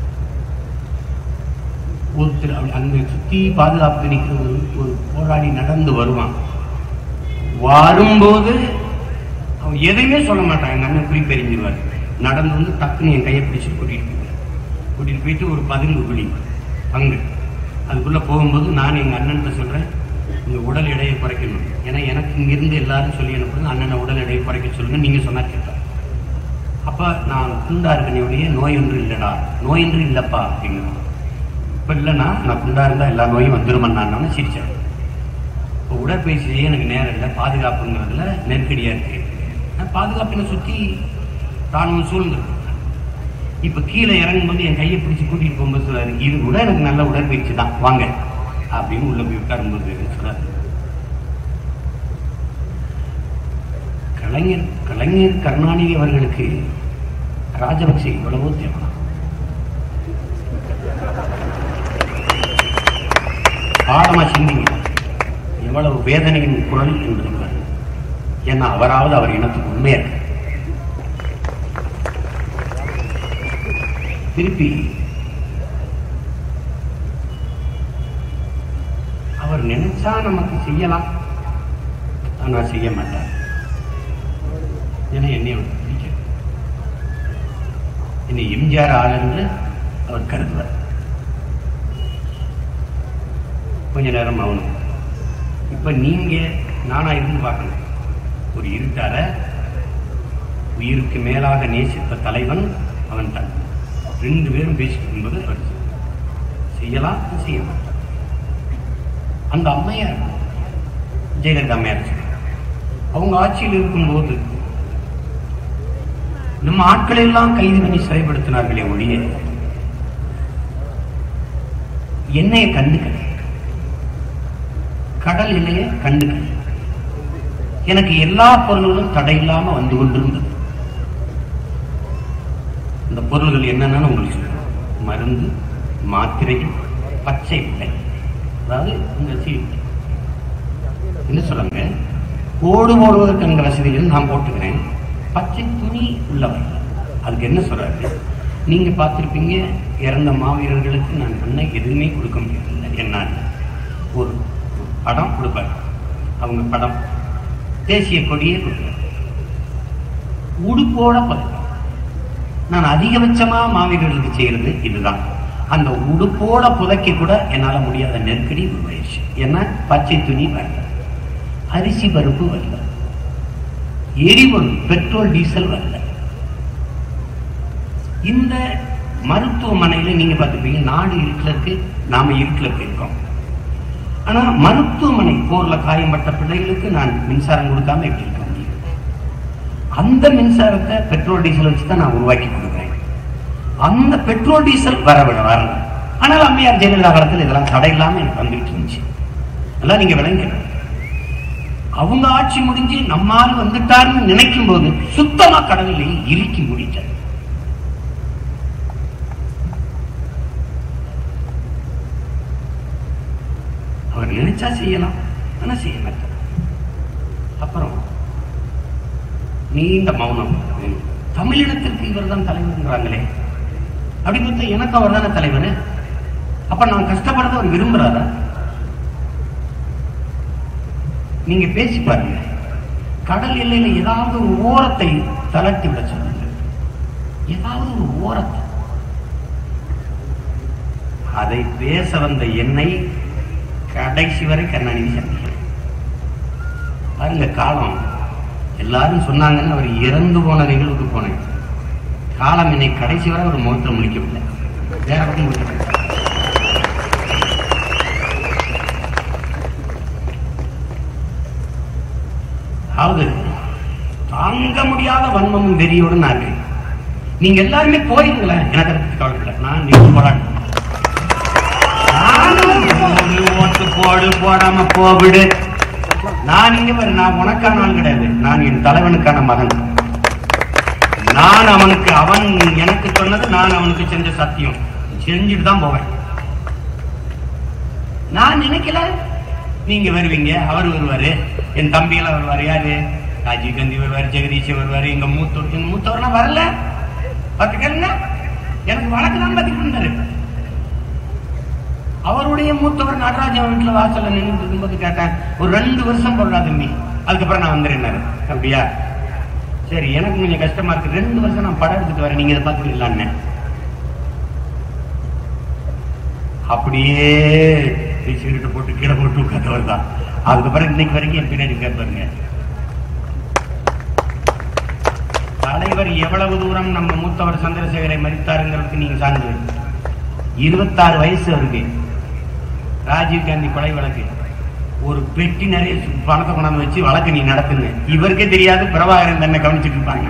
ஒருத்தர் அப்படி அங்க சுத்தி பாதுகாப்பு நிற்கிற ஒரு ஒரு போராடி நடந்து வருவான் வரும்போது அவன் எதையுமே சொல்ல மாட்டான் எங்க அண்ணன் குறி பெரிஞ்சிருவார் நடந்து வந்து டக்குன்னு என் கையை பிடிச்சு கூட்டிட்டு போயிடுவார் கூட்டிட்டு போயிட்டு ஒரு பதினஞ்சு குழி பங்கு அதுக்குள்ள போகும்போது நான் எங்க அண்ணன்ட்ட சொல்றேன் உங்க உடல் எடையை குறைக்கணும் ஏன்னா எனக்கு இங்கிருந்து எல்லாரும் சொல்லி அனுப்புறது அண்ணனை உடல் எடையை குறைக்க சொல்லுங்க நீங்க சொன்னா கேட்டா அப்ப நான் குண்டா இருக்கனையுடைய நோய் ஒன்று இல்லடா நோய் ஒன்று இல்லப்பா அப்படிங்கிறான் இப்ப இல்லைன்னா நான் குண்டா இருந்தா எல்லா நோயும் வந்துருமன்னான்னு சிரிச்சேன் இப்போ உடற்பயிற்சி செய்ய எனக்கு நேரம் இல்லை பாதுகாப்புங்கிறதுல நெருக்கடியா இருக்கு நான் பாதுகாப்பினை சுத்தி ராணுவம் சூழ்ந்துருக்கு இப்ப கீழே இறங்கும்போது என் கையை பிடிச்சு கூட்டிட்டு போகும்போது சொல்றாரு இது கூட எனக்கு நல்ல உடற்பயிற்சி தான் வாங்க அப்படின்னு உள்ள போய் உட்காரும்போது சொல்றாரு கலைஞர் கலைஞர் கருணாநிதி அவர்களுக்கு ராஜபக்சே இவ்வளவோ தேவை பாடமா சிந்திங்க எவ்வளவு வேதனையின் குரல் என்பது பாருங்க. ஏன்னா அவராவது அவர் இனத்துக்கு உண்மையா இருக்கு திருப்பி அவர் நினைச்சா நமக்கு செய்யலாம் ஆனா செய்ய மாட்டார் ஏன்னா என்னை அவருக்கு பிடிக்காது என்னை எம்ஜிஆர் ஆள் என்று அவர் கருதுவார் கொஞ்ச நேரம் மௌனம் இப்ப நீங்க நானா இருந்து பார்க்கணும் ஒரு இருட்டார உயிருக்கு மேலாக நேசித்த தலைவன் அவன் தான் ரெண்டு பேரும் பேசிட்டு இருக்கும்போது அவர் செய்யலாம் செய்ய மாட்டான் அந்த அம்மையார் ஜெயலலிதா அம்மையார் சொல்றாங்க. அவங்க ஆட்சியில் இருக்கும்போது நம்ம ஆட்களை எல்லாம் கைது பண்ணி சிறைப்படுத்தினார்களே ஒழிய என்னைய கண்டுக்கல கடல் இல்லையே கண்டுக்கல எனக்கு எல்லா பொருள்களும் தடையில்லாம வந்து கொண்டிருந்தது இந்த பொருள்கள் என்னன்னு உங்களுக்கு சொல்றேன் மருந்து மாத்திரைகள் பச்சை விலை அதாவது இந்த சீட் என்ன சொல்லுங்க கோடு போடுவதற்கு அந்த வசதிகள் நான் போட்டுக்கிறேன் பச்சை துணி உள்ளவை அதுக்கு என்ன சொல்றாரு நீங்க பார்த்திருப்பீங்க இறந்த மாவீரர்களுக்கு நான் பண்ண எதுவுமே கொடுக்க முடியவில்லை என்னால் ஒரு படம் கொடுப்பார் அவங்க படம் தேசிய கொடியே கொடுப்பார் உடுப்போட புதைக்கணும் நான் அதிகபட்சமா மாவீரர்களுக்கு செய்யறது இதுதான் அந்த உடுப்போட புதைக்க கூட என்னால முடியாத நெருக்கடி உருவாயிருச்சு ஏன்னா பச்சை துணி வரல அரிசி பருப்பு வரல எரிபொருள் பெட்ரோல் டீசல் வரல இந்த மருத்துவமனையில நீங்க பார்த்துப்பீங்க நாடு இருட்டில் இருக்கு நாம இருட்டில் போயிருக்கோம் ஆனா மருத்துவமனை போர்ல காயம்பட்ட பிள்ளைகளுக்கு நான் மின்சாரம் கொடுக்காம எப்படி இருக்க முடியும் அந்த மின்சாரத்தை பெட்ரோல் டீசல் வச்சு தான் நான் உருவாக்கி கொடுக்குறேன் அந்த பெட்ரோல் டீசல் வர விட வரல ஆனால் அம்மையார் ஜெயலலிதா காலத்தில் இதெல்லாம் தடை இல்லாம எனக்கு வந்துட்டு இருந்துச்சு எல்லாம் நீங்க விளங்கணும் அவங்க ஆட்சி முடிஞ்சு நம்மால் வந்துட்டாருன்னு நினைக்கும் போது சுத்தமா கடலில் இறுக்கி முடித்தார் அவர் நினைச்சா செய்யலாம் ஆனா செய்ய மாட்டார் அப்புறம் நீண்ட மௌனம் தமிழினத்திற்கு இவர் தான் தலைவர்ங்கிறாங்களே அப்படி பார்த்தா எனக்கு அவர் தானே தலைவர் அப்ப நான் கஷ்டப்படுறத அவர் விரும்புறாரா நீங்க பேசி பாருங்க கடல் எல்லையில ஏதாவது ஒரு ஓரத்தை தளர்த்தி விட சொல்லுங்க ஏதாவது ஒரு ஓரத்தை அதை பேச வந்த என்னை கடைசி வரை கருணாநிதி சந்திக்கிறேன் பாருங்க காலம் எல்லாரும் சொன்னாங்கன்னு அவர் இறந்து போன நிகழ்வுக்கு போனேன் காலம் என்னை கடைசி வரை ஒரு முகத்தில் முடிக்கவில்லை வேற பக்கம் முடிக்கவில்லை அதாவது தாங்க முடியாத வன்மமும் வெறியோடு நான் இருக்கேன் நீங்க எல்லாருமே போயிருங்களேன் எனக்கு அதை பத்தி கவலை இல்லை நான் நீங்க போராட்டம் நானும் போடு, ஓட்டு போடு போடாம போவிடு நான் இங்க பாரு நான் உனக்கான ஆள் கிடையாது நான் என் தலைவனுக்கான மகன் நான் அவனுக்கு அவன் எனக்கு சொன்னது நான் அவனுக்கு செஞ்ச சத்தியம் செஞ்சுட்டு தான் போவேன் நான் நினைக்கல நீங்க வருவீங்க அவர் வருவாரு என் தம்பியெல்லாம் வருவாரு யாரு ராஜீவ் காந்தி வருவாரு ஜெகதீஷ் வருவாரு எங்க மூத்தோர் எங்க மூத்தவர்லாம் வரல பாத்துக்கங்க எனக்கு வழக்கு தான் பதில் இருந்தாரு அவருடைய மூத்தவர் நடராஜன் வீட்டுல வாசல்ல நின்று இருக்கும்போது கேட்டேன் ஒரு ரெண்டு வருஷம் போடுறா தம்பி அதுக்கப்புறம் நான் வந்துடுறேன் அப்படியா சரி எனக்கு கொஞ்சம் கஷ்டமா இருக்கு ரெண்டு வருஷம் நான் படம் எடுத்துட்டு வரேன் நீங்க இதை பாத்துக்கலான்னு அப்படியே சிகரெட்டை போட்டு கீழே போட்டு உட்காந்தவர் தான் அதுக்கப்புறம் இன்னைக்கு வரைக்கும் என் பின்னாடி கேட்பாருங்க தலைவர் எவ்வளவு தூரம் நம்ம மூத்தவர் சந்திரசேகரை மதித்தாருங்கிறதுக்கு நீங்க சான்று இருபத்தாறு வயசு அவருக்கு ராஜீவ் காந்தி கொலை வழக்கு ஒரு பெட்டி நிறைய சு- பணத்தை கொண்டாந்து வச்சு வழக்கு நீ நடத்துங்க இவருக்கே தெரியாது பிரபாகரன் தன்னை கவனிச்சுட்டு இருப்பாங்க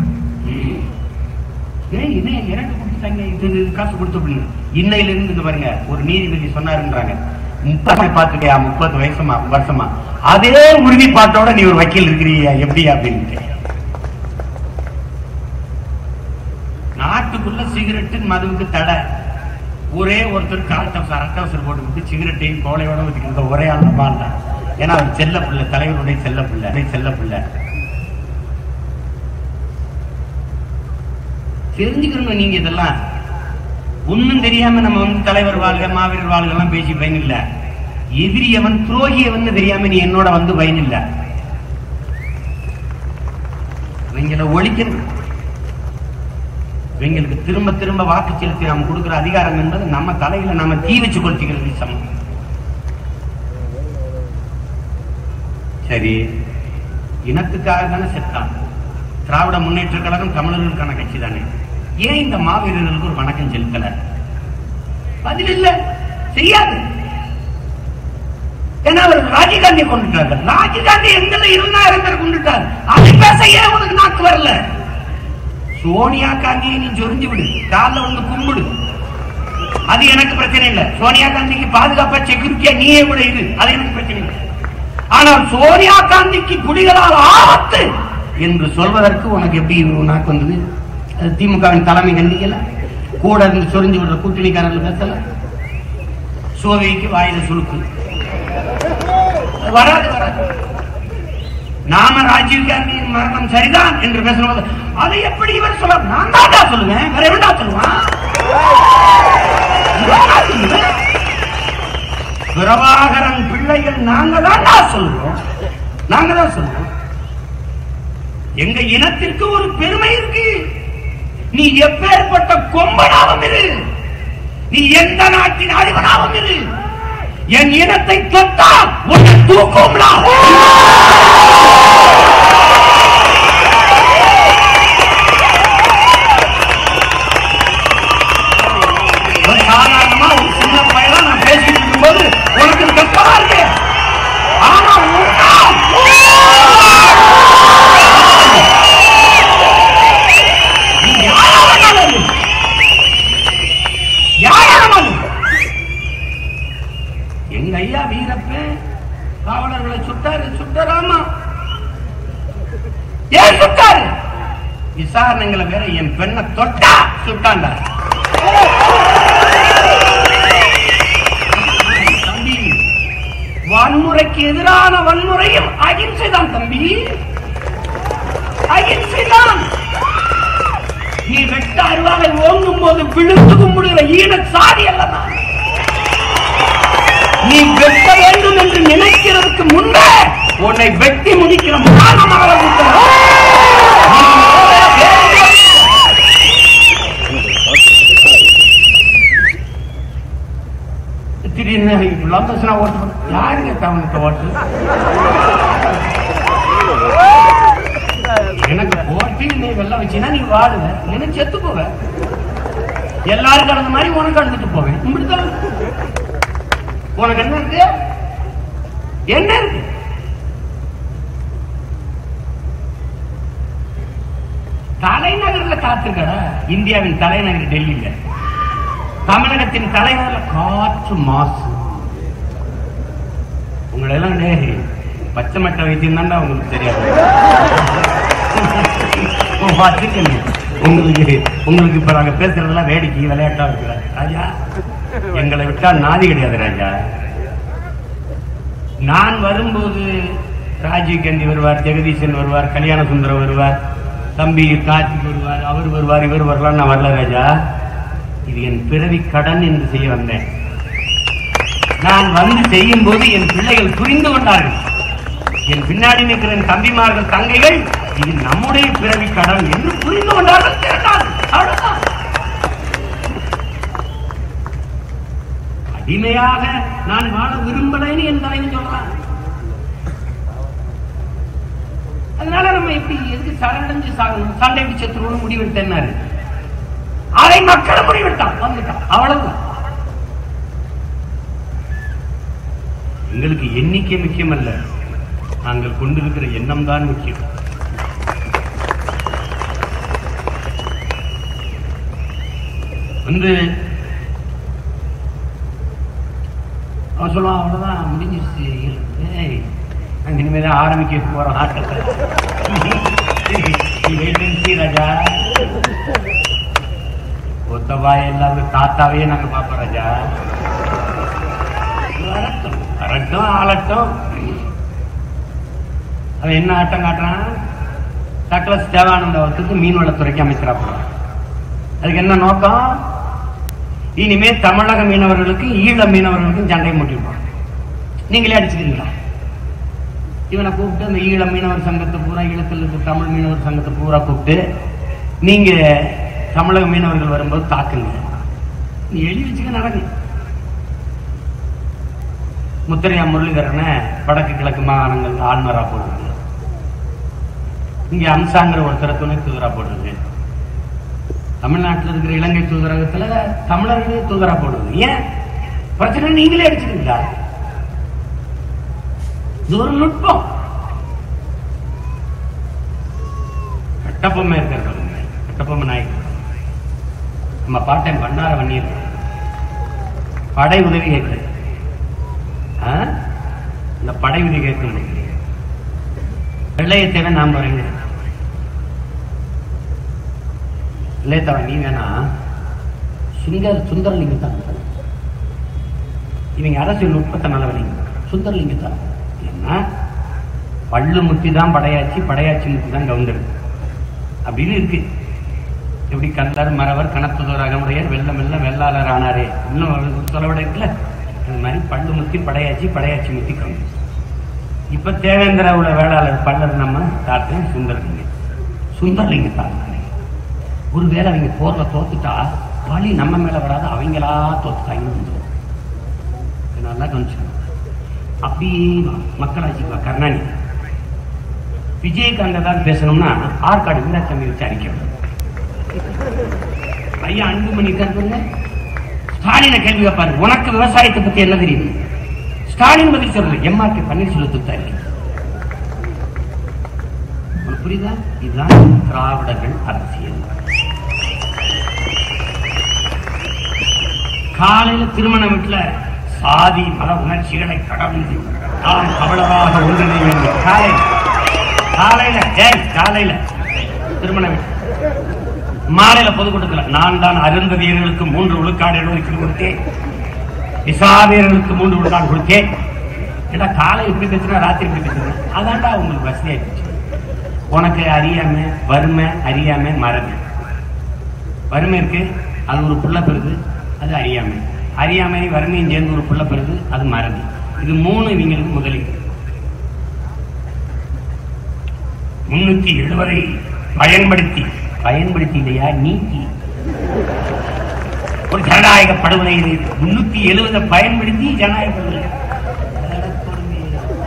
ஏய், என்ன எனக்கு கொடுத்துட்டாங்க இது இது காசு கொடுத்து அப்படின்னு இன்னையில இருந்து இங்க பாருங்க ஒரு நீதிபதி சொன்னாருன்றாங்க முப்பது பார்த்துட்டியா முப்பது வயசுமா வருஷமா அதே உறுதிப்பாட்டோட நீ ஒரு வக்கீல் இருக்கிறியா எப்படி அப்படின்ட்டு நாட்டுக்குள்ள சிகரெட்டு மதுவுக்கு தடை ஒரே ஒருத்தர் கால் டவுசர் அரை டவுசர் போட்டுக்கிட்டு சிகரெட்டையும் கோலையோட வச்சுக்கிற ஒரே ஆள் நம்ம ஆள் தான் ஏன்னா அவர் செல்ல பிள்ளை தலைவருடைய செல்ல பிள்ளை செல்ல பிள்ளை தெரிஞ்சுக்கணும் நீங்க இதெல்லாம் ஒண்ணும் தெரியாம நம்ம வந்து தலைவர் வாழ்க மாவீரர் வாழ்க எல்லாம் பேசி பயன் இல்ல எதிரியவன் துரோகியவன் தெரியாம நீ என்னோட வந்து பயன் இல்ல இவங்களை ஒழிக்கணும் இவங்களுக்கு திரும்ப திரும்ப வாக்கு செலுத்தி நாம் கொடுக்கிற அதிகாரம் என்பது நம்ம தலையில நாம தீ வச்சு கொளுத்திக்கிறது சமம் சரி இனத்துக்காக தானே செத்தான் திராவிட முன்னேற்ற கழகம் தமிழர்களுக்கான கட்சி தானே ஏன் இந்த மாவீரர்களுக்கு ஒரு வணக்கம் செலுத்தல பதில் இல்ல செய்யாது ஏன்னா அவர் ராஜீவ்காந்தியை கொண்டுட்டார்கள் ராஜீவ்காந்தி எங்களை இருந்தாயிரம் பேர் கொண்டுட்டார் அதை பேச ஏன் உனக்கு நாக்கு வரல சோனியா காந்தியை நீ சொரிஞ்சு விடு காலில் வந்து கும்பிடு அது எனக்கு பிரச்சனை இல்லை சோனியா காந்திக்கு பாதுகாப்பா செக்யூரிட்டியா நீயே கூட இரு அது எனக்கு பிரச்சனை இல்லை ஆனால் சோனியா காந்திக்கு குடிகளால் ஆபத்து என்று சொல்வதற்கு உனக்கு எப்படி ஒரு நாக்கு வந்தது அது திமுகவின் தலைமை கண்டிக்கல கூட இருந்து சொரிஞ்சு விடுற கூட்டணிக்காரர்கள் பேசல சோவிக்கு வாயில சுழுக்கு அது வராது வராது நாம ராஜீவ் காந்தியின் மரணம் சரிதான் என்று பேசும்போது அதை எப்படி இவர் சொல்ல நான் தாண்டா சொல்லுவேன் வேற எவன்டா சொல்லுவான் இவன்டா சொல்லுவேன். பிரபாகரன் பிள்ளைகள் நாங்க தான்டா சொல்லுவோம் நாங்க தான் சொல்லுவோம் எங்க இனத்திற்கு ஒரு பெருமை இருக்கு நீ எப்பேற்பட்ட கொம்பனாவும் இரு நீ எந்த நாட்டின் அதிபனாவும் இரு என் இனத்தை தொட்டா உன்னை தூக்கும்டா ஒரு சாதாரணமா ஒரு சின்ன பையனா நான் பேசிட்டு இருக்கும்போது உனக்கு கஷ்டமா இருக்கு ஆனா உன்னா நீ யாரா வேணாலும் இரு. யாரா வேணாலும் இரு. எங்க ஐயா வீரப்பன் காவலர்களை சுட்டாரு சுட்டராமா ஏன் சுட்டாரு விசாரணைங்களை வேற என் பெண்ணை தொட்டா சுட்டாண்டா தம்பி வன்முறைக்கு எதிரான வன்முறையும் அகிம்சைதான் தம்பி அகிம்சைதான் நீ வெட்ட அருவாலை ஓங்கும் போது விழுந்து கும்பிடுகிற ஈன சாதி அல்லதான் நீ வெட்ட வேண்டும் என்று நினைக்கிறதுக்கு முன்பே உன்னை வெட்டி முடிக்கிற மானமாக திடீர்னு இப்படிலாம் பேசினா ஓட்டு போடு. யாருங்க தவங்கிட்ட ஓட்டு எனக்கு போட்டி நீ வெள்ள வச்சீங்கன்னா நீ வாடுவ இல்லைன்னா செத்து போவ எல்லாரும் கடந்த மாதிரி உனக்கு கடந்துட்டு போவேன் இப்படிதான் இருக்கு. உனக்கு என்ன இருக்கு என்ன இருக்கு தலைநகர்ல காத்துக்கடா இந்தியாவின் தலைநகர் டெல்லியில தமிழகத்தின் தலைநகர்ல காற்று மாசு உங்களை எல்லாம் டேய், பச்சை மட்டை வைத்தியம் தான்டா உங்களுக்கு தெரியாது ஓ, பார்த்துக்கங்க. உங்களுக்கு உங்களுக்கு இப்ப நாங்க பேசுறதெல்லாம் வேடிக்கை விளையாட்டா இருக்கிற ராஜா எங்களை விட்டா நாதி கிடையாது ராஜா நான் வரும்போது ராஜீவ் காந்தி வருவார் ஜெகதீசன் வருவார் கல்யாண சுந்தரம் வருவார் தம்பி கார்த்திக் வருவார் அவர் வருவார் இவர் வரலாம் நான் வரல ராஜா இது என் பிறவி கடன் என்று செய்ய வந்தேன் நான் வந்து செய்யும் போது என் பிள்ளைகள் புரிந்து கொண்டார்கள் என் பின்னாடி நிற்கிற என் தம்பிமார்கள் தங்கைகள் இது நம்முடைய பிறவி கடன் என்று புரிந்து கொண்டார்கள் திரண்டார்கள். அவ்வளவுதான். அடிமையாக நான் வாழ விரும்பலைன்னு என் தலைவன் சொல்றான் அதனால நம்ம எப்படி எதுக்கு சரணடைஞ்சு சாகணும் சண்டைக்கு செத்துருவோம் முடிவெடுத்தேன்னாரு அதை மக்கள் முடிவெடுத்தான் வந்துட்டான் அவ்வளவுதான் எங்களுக்கு எண்ணிக்கை முக்கியம் அல்ல நாங்கள் கொண்டிருக்கிற எண்ணம் தான் முக்கியம் வந்து அவன் சொல்லுவான் அவ்வளவுதான் முடிஞ்சிருச்சு ஏய் நாங்க இனிமேதான் ஆரம்பிக்க போறோம் ஆட்டத்தை நீ wait and see, ராஜா ஒத்தவாய் எல்லாரும் தாத்தாவே நாங்க பாப்போம் ராஜா வரட்டும் வரட்டும் ஆளட்டும் அவன் என்ன ஆட்டம் காட்டுறான் டக்ளஸ் தேவானந்தாவத்துக்கு மீன்வளத்துறைக்கு அமைச்சரா போறான் அதுக்கு என்ன நோக்கம் இனிமே தமிழக மீனவர்களுக்கும் ஈழ மீனவர்களுக்கும் சண்டை மூட்டிருப்பான் நீங்களே அடிச்சுக்கிறீங்களா இவனை கூப்பிட்டு அந்த ஈழ மீனவர் சங்கத்தை பூரா ஈழத்தில் இருக்க தமிழ் மீனவர் சங்கத்தை பூரா கூப்பிட்டு நீங்க தமிழக மீனவர்கள் வரும்போது தாக்குங்க நீ எழுதி வச்சுக்க நடக்கும் முத்தரையா முரளிதரனை வடக்கு கிழக்கு மாகாணங்கள் ஆளுநரா போடுறது இங்க அம்சாங்கிற ஒருத்தரை துணை தூதரா போடுறது தமிழ்நாட்டில் இருக்கிற இலங்கை தூதரகத்துல தமிழர்களே தூதரா போடுறது ஏன் பிரச்சனை நீங்களே அடிச்சுக்கிறீங்களா இது ஒரு நுட்பம் கட்டப்பொம்மை இருக்கிறது கட்டப்பொம்மை நாயக்கர் நம்ம பாட்டன் பண்ணார வன்னியர் படை உதவி கேட்குது ஆ? இந்த படை உதவி கேட்க வெள்ளையத்தேவை நாம் வரீங்க வெள்ளையத்தவன் நீ வேணா சுந்தர் சுந்தரலிங்கத்தான் இவங்க அரசியல் நுட்பத்தை நல்லவனிங்க சுந்தரலிங்கத்தான் ஏன்னா பள்ளு முத்தி தான் படையாச்சி படையாச்சி முத்தி தான் கவுண்டர் அப்படின்னு இருக்கு எப்படி கல்லர் மறவர் கணத்துதோர் அகமுடையர் வெள்ள மெல்ல வெள்ளாளர் ஆனாரே இன்னும் ஒரு சொல்லவிட இருக்குல்ல அது மாதிரி பள்ளு முத்தி படையாச்சி படையாச்சி முத்தி கவுண்டர் இப்ப தேவேந்திராவோட வேளாளர் பல்லர் நம்ம தாத்தன் சுந்தரலிங்க சுந்தரலிங்கத்தார் ஒருவேளை அவங்க போர்ல தோத்துட்டா பழி நம்ம மேல வராது அவங்களா தோத்துட்டாங்கன்னு வந்துடும் இது நல்லா கவனிச்சுக்கணும் அப்படி மக்களாட்சிக்கு கருணாநிதி விஜயகாந்த் தான் பேசணும்னா ஆற்காடு வீராசாமி வச்சு அடிக்கணும் ஐயா அன்புமணி இருக்காரு ஸ்டாலினை கேள்வி கேட்பாரு உனக்கு விவசாயத்தை பத்தி என்ன தெரியும் ஸ்டாலின் பதில் சொல்றது எம்ஆர்கே பன்னீர்செல்வத்துக்கு தான் இல்லை உனக்கு புரியுதா இதுதான் திராவிடர்கள் அரசியல் காலையில திருமண வீட்டுல சாதி மத உணர்ச்சிகளை கடந்து நாம் கவலமாக ஒன்றிணை வேண்டும் காலை காலையில ஏய் காலையில திருமண வீட்டு மாலையில பொதுக்கூட்டத்துல நான் தான் அருந்ததியர்களுக்கு மூன்று விழுக்காடு இடஒதுக்கீடு கொடுத்தேன் விசாதியர்களுக்கு மூன்று விழுக்காடு கொடுத்தேன் ஏன்னா காலை இப்படி பேசுனா ராத்திரி இப்படி பேசுறேன் அதான்டா உங்களுக்கு வசதியாயிடுச்சு உனக்கு அறியாம வறுமை அறியாம மறதி வறுமை இருக்கு அது ஒரு புள்ள பெறுது அது அறியாமை அறியாமை வறுமையும் சேர்ந்து ஒரு புள்ள பெறுது அது மறதி இது மூணு இவங்களுக்கு முதலீடு முன்னூத்தி எழுபதை பயன்படுத்தி பயன்படுத்தி இல்லையா நீக்கி ஒரு ஜனநாயக படுகொலை இது. முன்னூத்தி எழுபதை பயன்படுத்தி ஜனநாயக படுகொலை அதோட கொடுமை.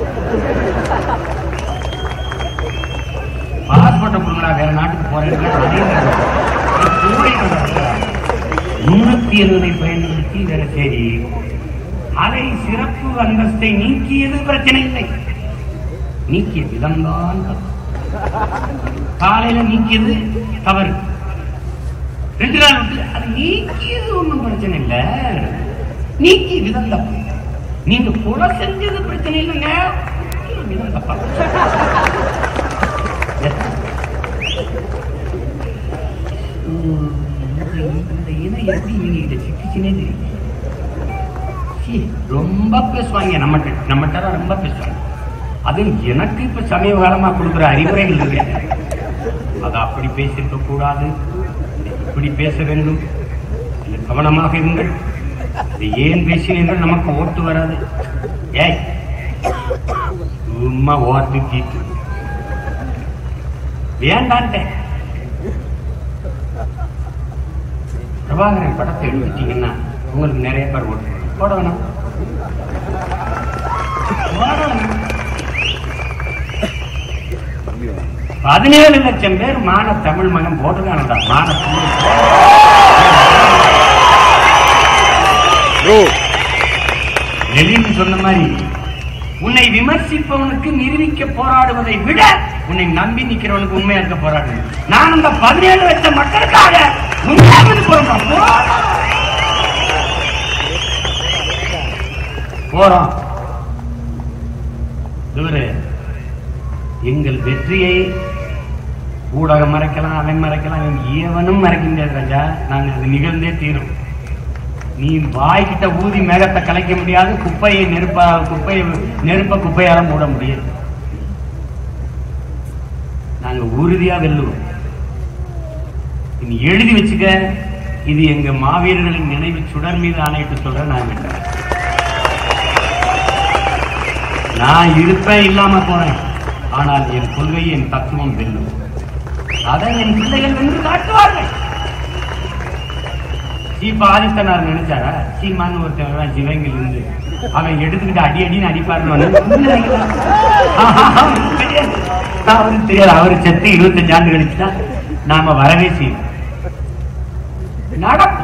பாஸ்போர்ட்டை கொடுங்கடா வேற நாட்டுக்கு போறேன் முன்னூத்தி எழுபதை பயன்படுத்தி வேற சரி அதை சிறப்பு அந்தஸ்தை நீக்கியது பிரச்சனை இல்லை நீக்கிய விதம்தான் தப்பு. காலையில நீக்கியது தவறு ரெண்டு நாள் விட்டு அது நீக்கியது ஒண்ணும் பிரச்சனை இல்ல நீக்கிய விதம் தப்பு நீங்க கொலை செஞ்சது பிரச்சனை இல்லைங்க நீக்கிய விதம் தப்பா உம், இந்த- இந்த இனம் எப்படி நீங்க இதை சிக்கிச்சுனே தெரியும் சீ, ரொம்ப பேசுவாங்க நம்மகிட்ட நம்மகிட்ட தான் ரொம்ப பேசுவாங்க அது எனக்கு இப்ப சமீப காலமா கொடுக்குற அறிவுரைகள் இருக்கு அது அப்படி பேசியிருக்க கூடாது இப்படி பேச வேண்டும் இதில் கவனமாக இருங்கள் அது ஏன் பேசினீர்கள் நமக்கு ஓட்டு வராது ஏய் சும்மா ஓட்டு தீட்டு வேண்டான்ட்டேன் பிரபாகரன் படத்தை எடுத்துட்டீங்கன்னா உங்களுக்கு நிறைய பேர் ஓட்டு போட வேணாம் போட வேணாம். பதினேழு லட்சம் பேர் மான தமிழ் மகன் போட்டுக்கானடா மான தமிழ் லெனின் சொன்ன மாதிரி உன்னை விமர்சிப்பவனுக்கு நிரூபிக்க போராடுவதை விட உன்னை நம்பி நிக்கிறவனுக்கு உண்மையா இருக்க போராடு நான் அந்த பதினேழு லட்சம் மக்களுக்காக உண்மையாக போறோம் போறோம் இவரு எங்கள் வெற்றியை ஊடகம் மறைக்கலாம் அவன் மறைக்கலாம் இவன் ஏவனும் மறைக்க முடியாது ராஜா நாங்க அது நிகழ்ந்தே தீரும் நீ வாய்க்கிட்ட ஊதி மேகத்தை கலைக்க முடியாது குப்பையை நெருப்பா குப்பையை நெருப்ப குப்பையால மூட முடியாது நாங்க உறுதியா வெல்லுவோம் நீ எழுதி வச்சுக்க இது எங்க மாவீரர்களின் நினைவு சுடர் மீது ஆணையிட்டு சொல்றேன் நான் வெல்லுவேன். நான் இருப்பேன் இல்லாம போறேன் ஆனால் என் கொள்கை என் தத்துவம் வெல்லும் அதை என் பிள்ளைகள் வென்று காட்டுவார்கள் சீப்பா ஆதித்தனார் நினைச்சாரா சீமான்னு ஒருத்தன் வருவான் சிவங்கில் இருந்து அவன் எடுத்துக்கிட்டு அடி அடின்னு அடிப்பாருன்னு வந்து அவருக்கு தெரியாது. அவருக்கு தெரியாது அவரு செத்து இருபத்தஞ்சு ஆண்டு கழிச்சுட்டா நாம வரவே செய்வோம் நடக்கும்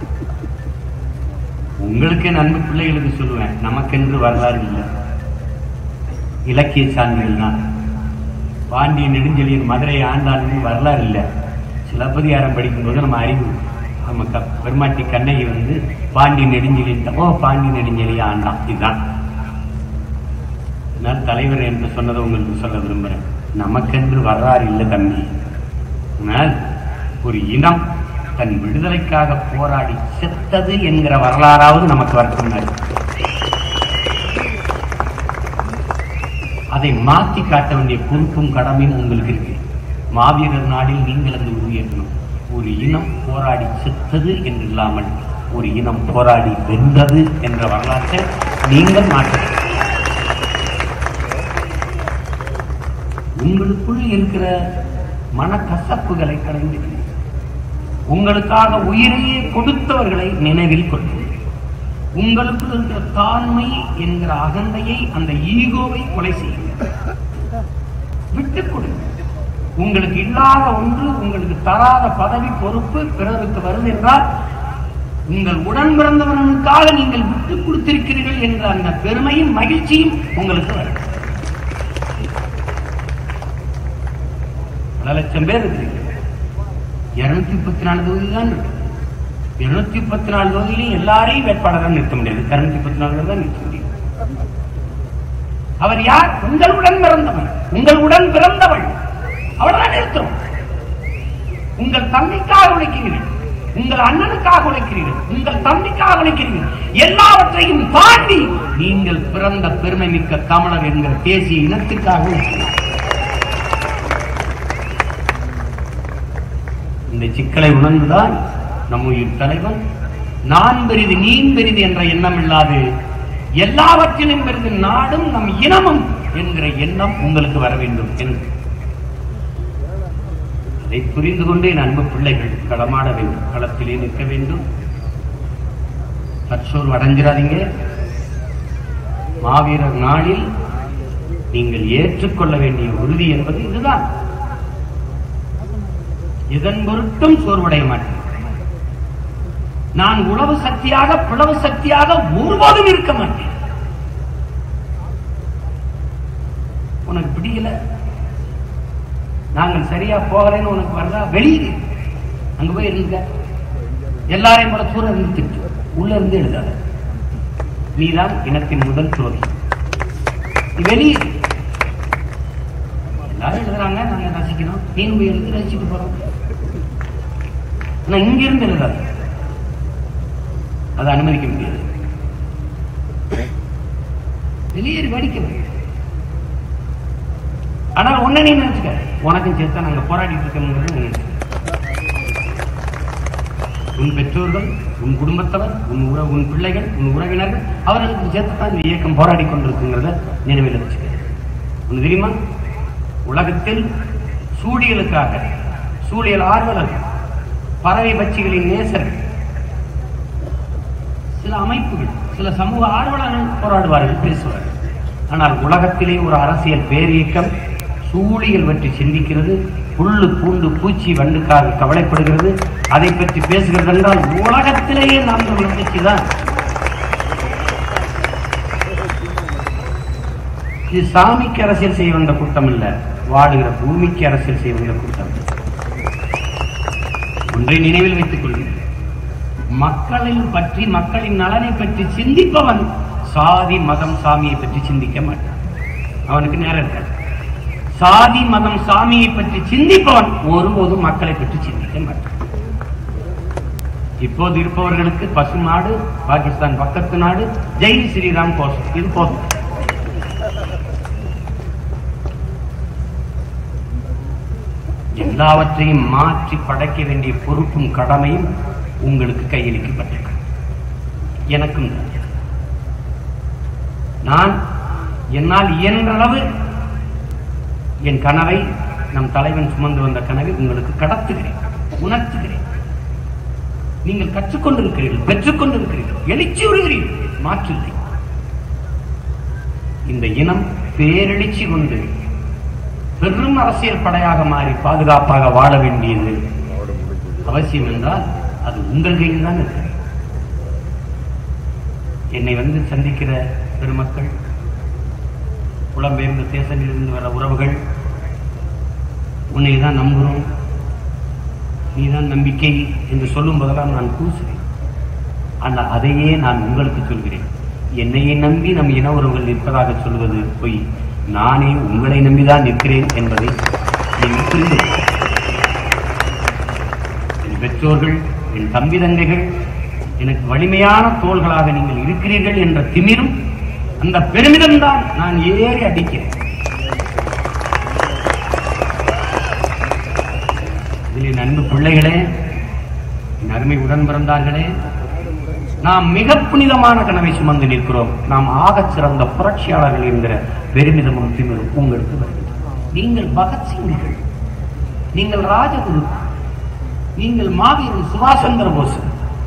உங்களுக்கு நண்பு பிள்ளைகளுக்கு சொல்லுவேன் நமக்கென்று வரலாறு இல்லை இலக்கிய சான்றுகள் தான் பாண்டிய நெடுஞ்செழியன் மதுரை ஆண்டாள்னு வரலாறு இல்லை சிலப்பதிகாரம் படிக்கும்போது நம்ம அறிவு நம்ம க பெருமாட்டி கண்ணகி வந்து பாண்டிய நெடுஞ்செழியன் ஓ பாண்டிய நெடுஞ்செழிய ஆண்டான் இதுதான் அதனால் தலைவர் என்று சொன்னதை உங்களுக்கு சொல்ல விரும்புகிறேன் நமக்கென்று வரலாறு இல்லை தம்பி ஆனால் ஒரு இனம் தன் விடுதலைக்காக போராடி செத்தது என்கிற வரலாறாவது நமக்கு வரக்கூடாது அதை மாற்றி காட்ட வேண்டிய பொறுப்பும் கடமையும் உங்களுக்கு இருக்கு மாவீரர் நாடில் நீங்கள் அந்த உருவேற்றணும் ஒரு இனம் போராடி செத்தது என்று இல்லாமல் ஒரு இனம் போராடி வென்றது என்ற வரலாற்றை நீங்கள் மாற்ற உங்களுக்குள் இருக்கிற மனக்கசப்புகளை கலைந்து விடுங்கள். உங்களுக்காக உயிரையே கொடுத்தவர்களை நினைவில் கொள்ளுங்கள் உங்களுக்கு இருந்த தாழ்மை என்கிற அகந்தையை அந்த ஈகோவை கொலை செய்யுங்கள் விட்டுக் கொடுங்க உங்களுக்கு இல்லாத ஒன்று உங்களுக்கு தராத பதவி பொறுப்பு பிறருக்கு வருது என்றால் உங்கள் உடன் பிறந்தவர்களுக்காக நீங்கள் விட்டுக் கொடுத்திருக்கிறீர்கள் என்ற அந்த பெருமையும் மகிழ்ச்சியும் உங்களுக்கு வரும் பல லட்சம் பேர் இருக்கிறீங்க இருநூத்தி முப்பத்தி நாலு தொகுதி தான் இருக்கு இருநூத்தி முப்பத்தி நாலு தொகுதியிலும் எல்லாரையும் வேட்பாளராக நிறுத்த முடியாது இருநூத்தி முப்பத்தி நாலு தான் நிறுத்த முடியும் அவர் யார் உங்களுடன் பிறந்தவன் உங்களுடன் பிறந்தவள் அவள்தான் நிறுத்தும் உங்கள் தந்தைக்காக உழைக்கிறீர்கள் உங்கள் அண்ணனுக்காக உழைக்கிறீர்கள் உங்கள் தம்பிக்காக உழைக்கிறீர்கள் எல்லாவற்றையும் தாண்டி நீங்கள் பிறந்த பெருமை மிக்க தமிழர் என்கிற தேசிய இனத்துக்காக உழைக்கிறீர்கள் இந்த சிக்கலை உணர்ந்துதான் நம் உயிர் தலைவன் நான் பெரிது நீ பெரிது என்ற எண்ணம் இல்லாது எல்லாவற்றிலும் பெரிது நாடும் நம் இனமும் என்கிற எண்ணம் உங்களுக்கு வர வேண்டும் என்று அதை புரிந்து கொண்டு என் அன்பு பிள்ளைகள் களமாட வேண்டும் களத்திலே நிற்க வேண்டும் தற்சோர்வு அடைஞ்சிடாதீங்க மாவீரர் நாளில் நீங்கள் ஏற்றுக்கொள்ள வேண்டிய உறுதி என்பது இதுதான் இதன் பொருட்டும் சோர்வடைய மாட்டேன் நான் உளவு சக்தியாக பிளவு சக்தியாக ஒருபோதும் இருக்க மாட்டேன் உனக்கு பிடிக்கல நாங்கள் சரியா போகலைன்னு உனக்கு வர்றா வெளியே அங்க போய் இருந்துக்க எல்லாரையும் போல தூரம் இருந்து திட்டு உள்ள இருந்து எழுதாத நீதான் இனத்தின் முதல் துரோகி நீ வெளியே இரு. எல்லாரும் எழுதுறாங்க நாங்க ரசிக்கிறோம் நீ போய் எழுதி ரசிச்சுட்டு போறோம் ஆனா இங்க இருந்து எழுதாது அதை அனுமதிக்க முடியாது வெளியேறி வடிக்க ஆனால் உன்ன நீ நினைச்சுக்க உனக்கும் சேர்த்தா நாங்க போராடிட்டு இருக்கோங்கிறது நீ நினைச்சுக்க. உன் பெற்றோர்கள் உன் குடும்பத்தவர் உன் உற உன் பிள்ளைகள் உன் உறவினர்கள் அவர்களுக்கு சேர்த்து தான் இந்த இயக்கம் போராடி கொண்டிருக்குங்கிறத நினைவில் வச்சுக்க ஒன்று தெரியுமா உலகத்தில் சூழியலுக்காக சூழியல் ஆர்வலர்கள் பறவை பட்சிகளின் நேசர்கள் சில அமைப்புகள் சில சமூக ஆர்வலர்கள் போராடுவார்கள் பேசுவார்கள் ஆனால் உலகத்திலே ஒரு அரசியல் பேரியக்கம் சூழியல் பற்றி சிந்திக்கிறது புல்லு பூண்டு பூச்சி வண்டுக்காக கவலைப்படுகிறது அதை பற்றி பேசுகிறது என்றால் உலகத்திலேயே நாம் கட்சி தான் இது சாமிக்கு அரசியல் செய்ய வந்த கூட்டம் இல்ல வாடுகிற பூமிக்கு அரசியல் செய்ய வந்த கூட்டம் ஒன்றை நினைவில் வைத்துக் கொள்ளுங்கள் மக்களின் பற்றி மக்களின் நலனை பற்றி சிந்திப்பவன் சாதி மதம் சாமியை பற்றி சிந்திக்க மாட்டான் அவனுக்கு நேரம் இருக்காது சாதி மதம் சாமியை பற்றி சிந்திப்பவன் ஒருபோதும் மக்களை பற்றி சிந்திக்க மாட்டான் இப்போது இருப்பவர்களுக்கு பசுநாடு பாகிஸ்தான் பக்கத்து நாடு ஜெய் ஸ்ரீராம் கோஷம் இது போதும் எல்லாவற்றையும் மாற்றி படைக்க வேண்டிய பொறுப்பும் கடமையும் உங்களுக்கு கையளிக்கப்பட்டிருக்கு எனக்கும் தான். நான் என்னால் இயன்றளவு என் கனவை நம் தலைவன் சுமந்து வந்த கனவை உங்களுக்கு கடத்துகிறேன் உணர்த்துகிறேன் நீங்கள் கற்றுக்கொண்டிருக்கிறீர்கள் பெற்றுக்கொண்டிருக்கிறீர்கள் எழுச்சி வருகிறீர்கள் மாற்றில்லை இந்த இனம் பேரெழுச்சி கொண்டு பெரும் அரசியல் படையாக மாறி பாதுகாப்பாக வாழ வேண்டியது அவசியம் என்றால் அது உங்கள் கையில் தான் இருக்கு என்னை வந்து சந்திக்கிற பெருமக்கள் புலம்பெயர்ந்த தேசங்களிலிருந்து வர உறவுகள் உன்னை தான் நம்புகிறோம் நீதான் நம்பிக்கை என்று சொல்லும் போதெல்லாம் நான் கூசுகிறேன் ஆனால் அதையே நான் உங்களுக்கு சொல்கிறேன் என்னையே நம்பி நம் இன உறவுகள் நிற்பதாக சொல்வது பொய் நானே உங்களை நம்பிதான் நிற்கிறேன் என்பதை நீங்கள் புரிந்து கொள்ளுங்கள். என் பெற்றோர்கள் என் தம்பி தங்கைகள் எனக்கு வலிமையான தோள்களாக நீங்கள் இருக்கிறீர்கள் என்ற திமிரும் அந்த பெருமிதம் தான் நான் ஏறி அடிக்கிறேன் இதில் என் அன்பு பிள்ளைகளே என் அருமை உடன் பிறந்தார்களே நாம் மிக புனிதமான கனவை சுமந்து நிற்கிறோம் நாம் ஆகச் சிறந்த புரட்சியாளர்கள் என்கிற பெருமிதமும் திமிரும் உங்களுக்கு வருகிறது நீங்கள் பகத்சிங்குகள் நீங்கள் ராஜகுரு நீங்கள் மாவீரன் சுபாஷ் சந்திர போஸ்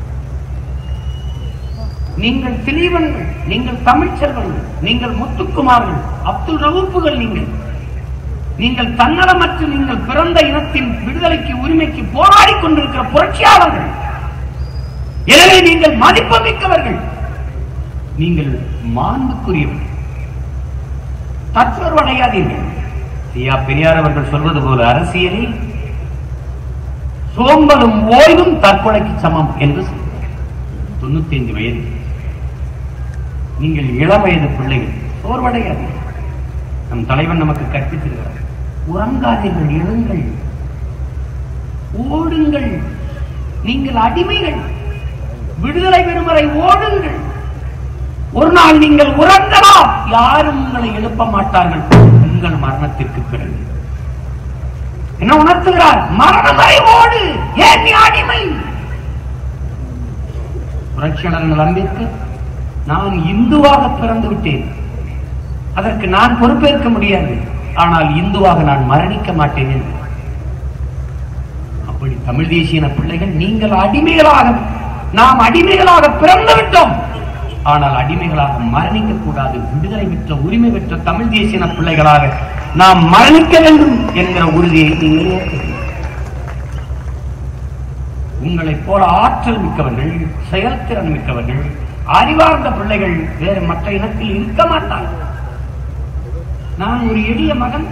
நீங்கள் திலீவன்கள் நீங்கள் தமிழ்ச்செல்வன்கள் நீங்கள் முத்துக்குமார்கள் அப்துல் ரவுப்புகள் நீங்கள் நீங்கள் தன்னலமற்று நீங்கள் பிறந்த இனத்தின் விடுதலைக்கு உரிமைக்கு போராடி கொண்டிருக்கிற புரட்சியாளர்கள் எனவே நீங்கள் மதிப்புமிக்கவர்கள் நீங்கள் மாண்புக்குரியவர்கள் தற்சோர்வடையாதீர்கள் ஐயா பெரியார் அவர்கள் சொல்வது போல அரசியலில் சோம்பலும் ஓய்வும் தற்கொலைக்கு சமம் என்று சொல்கிறார் தொண்ணூத்தி ஐந்து வயது நீங்கள் இளம் வயது பிள்ளைகள் சோர்வடையாதீர்கள் நம் தலைவன் நமக்கு கற்பித்திருக்கிறார் உறங்காதீர்கள் எழுங்கள் ஓடுங்கள் நீங்கள் அடிமைகள் விடுதலை பெறும் வரை ஓடுங்கள் ஒரு நாள் நீங்கள் உறங்கலாம் யாரும் உங்களை எழுப்ப மாட்டார்கள் உங்கள் மரணத்திற்கு பிறகு என்ன உணர்த்துகிறார் மரணம் வரை ஓடு ஏன் நீ அடிமை புரட்சியாளர்கள் அம்பேத்கர் நான் இந்துவாக பிறந்து விட்டேன் அதற்கு நான் பொறுப்பேற்க முடியாது ஆனால் இந்துவாக நான் மரணிக்க மாட்டேன் என்று அப்படி தமிழ் தேசியன பிள்ளைகள் நீங்கள் அடிமைகளாக நாம் அடிமைகளாக பிறந்து விட்டோம் ஆனால் அடிமைகளாக மரணிக்க கூடாது விடுதலை பெற்ற உரிமை பெற்ற தமிழ் தேசியன பிள்ளைகளாக நாம் மரணிக்க வேண்டும் என்கிற உறுதியை நீங்கள் ஏற்க வேண்டும். உங்களைப் போல ஆற்றல் மிக்கவர்கள் செயல்திறன் மிக்கவர்கள் அறிவார்ந்த பிள்ளைகள் வேறு மற்ற இனத்தில் இருக்க மாட்டார்கள் நான் ஒரு எளிய மகன்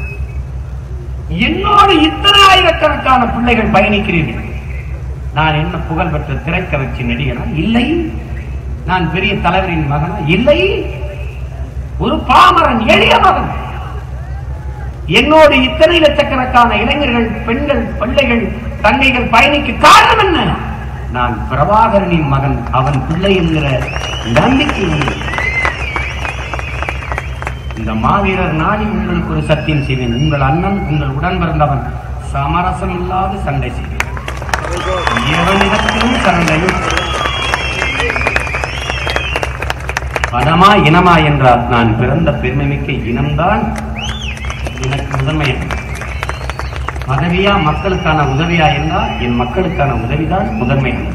என்னோடு இத்தனை ஆயிரக்கணக்கான பிள்ளைகள் பயணிக்கிறீர்கள் நான் என்ன புகழ் பெற்ற திரைக்கவர்ச்சி நடிகனா இல்லை நான் பெரிய தலைவரின் மகனா இல்லை ஒரு பாமரன் எளிய மகன் என்னோடு இத்தனை லட்சக்கணக்கான இளைஞர்கள் பெண்கள் பிள்ளைகள் தங்கைகள் பயணிக்க காரணம் என்ன நான் பிரபாகரனின் மகன் அவன் பிள்ளை என்கிற நம்பிக்கை உண்டு. இந்த மாவீரர் நாளில் உங்களுக்கு ஒரு சத்தியம் செய்வேன் உங்கள் அண்ணன் உங்கள் உடன் பிறந்தவன் சமரசம் இல்லாது சண்டை செய்வேன் எவனிடத்திலும் சண்டையும் பணமா இனமா என்றால் நான் பிறந்த பெருமைமிக்க இனம்தான் எனக்கு முதன்மையானது பதவியா மக்களுக்கான உதவியா என்றால் என் மக்களுக்கான உதவிதான் முதன்மையானது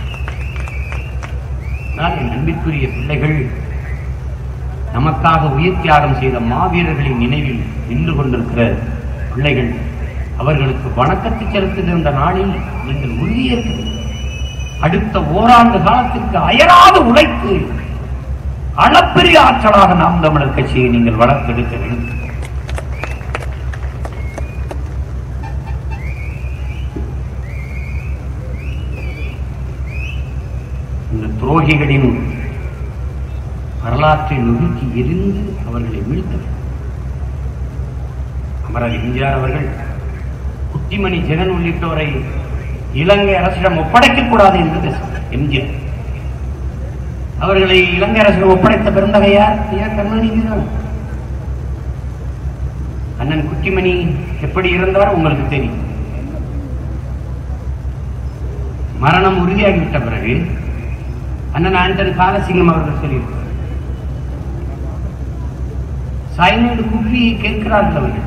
நான் என் அன்பிற்குரிய பிள்ளைகள் நமக்காக உயிர் தியாகம் செய்த மாவீரர்களின் நினைவில் நின்று கொண்டிருக்கிற பிள்ளைகள் அவர்களுக்கு வணக்கத்தை செலுத்துகின்ற நாளில் நீங்கள் உறுதியேற்க வேண்டும். அடுத்த ஓராண்டு காலத்திற்கு அயராது உழைத்து அளப்பெரிய ஆற்றலாக நாம் தமிழர் கட்சியை நீங்கள் வளர்த்தெடுக்க வேண்டும் இந்த துரோகிகளின் வரலாற்றை நொறுக்கி எரிந்து அவர்களை வீழ்த்த வேண்டும். அமரர் எம்ஜிஆர் அவர்கள் குட்டிமணி ஜெகன் உள்ளிட்டோரை இலங்கை அரசிடம் ஒப்படைக்க கூடாது என்று பேசினார் எம்ஜிஆர் அவர்களை இலங்கை அரசிடம் ஒப்படைத்த பெருந்தகையார் ஐயா கருணாநிதி தான் அண்ணன் குட்டிமணி எப்படி இருந்தார் உங்களுக்கு தெரியும் மரணம் உறுதியாகிவிட்ட பிறகு அண்ணன் ஆண்டன் காலசிங்கம் அவர்கள் சொல்லியிருக்கிறார் சைனைடு குப்பியை கேட்கிறார்கள் அவர்கள்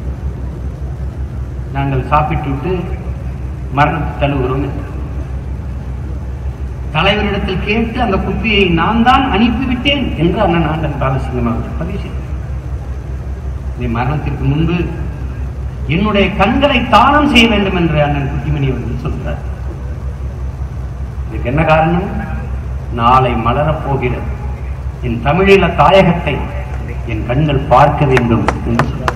நாங்கள் சாப்பிட்டு விட்டு மரணத்தை தழுவுகிறோம் என்று. தலைவரிடத்தில் கேட்டு அந்த குப்பியை நான் தான் அனுப்பிவிட்டேன் என்று அண்ணன் ஆண்டன் காலசிங்கம் அவர்கள் பதிவு செய்தார் இந்த மரணத்திற்கு முன்பு என்னுடைய கண்களை தானம் செய்ய வேண்டும் என்று அண்ணன் குட்டிமணி அவர்கள் சொல்கிறார் இதுக்கு என்ன காரணம் நாளை மலரப் போகிறது என் தமிழீழ தாயகத்தை என் கண்கள் பார்க்க வேண்டும் என்று சொன்னார்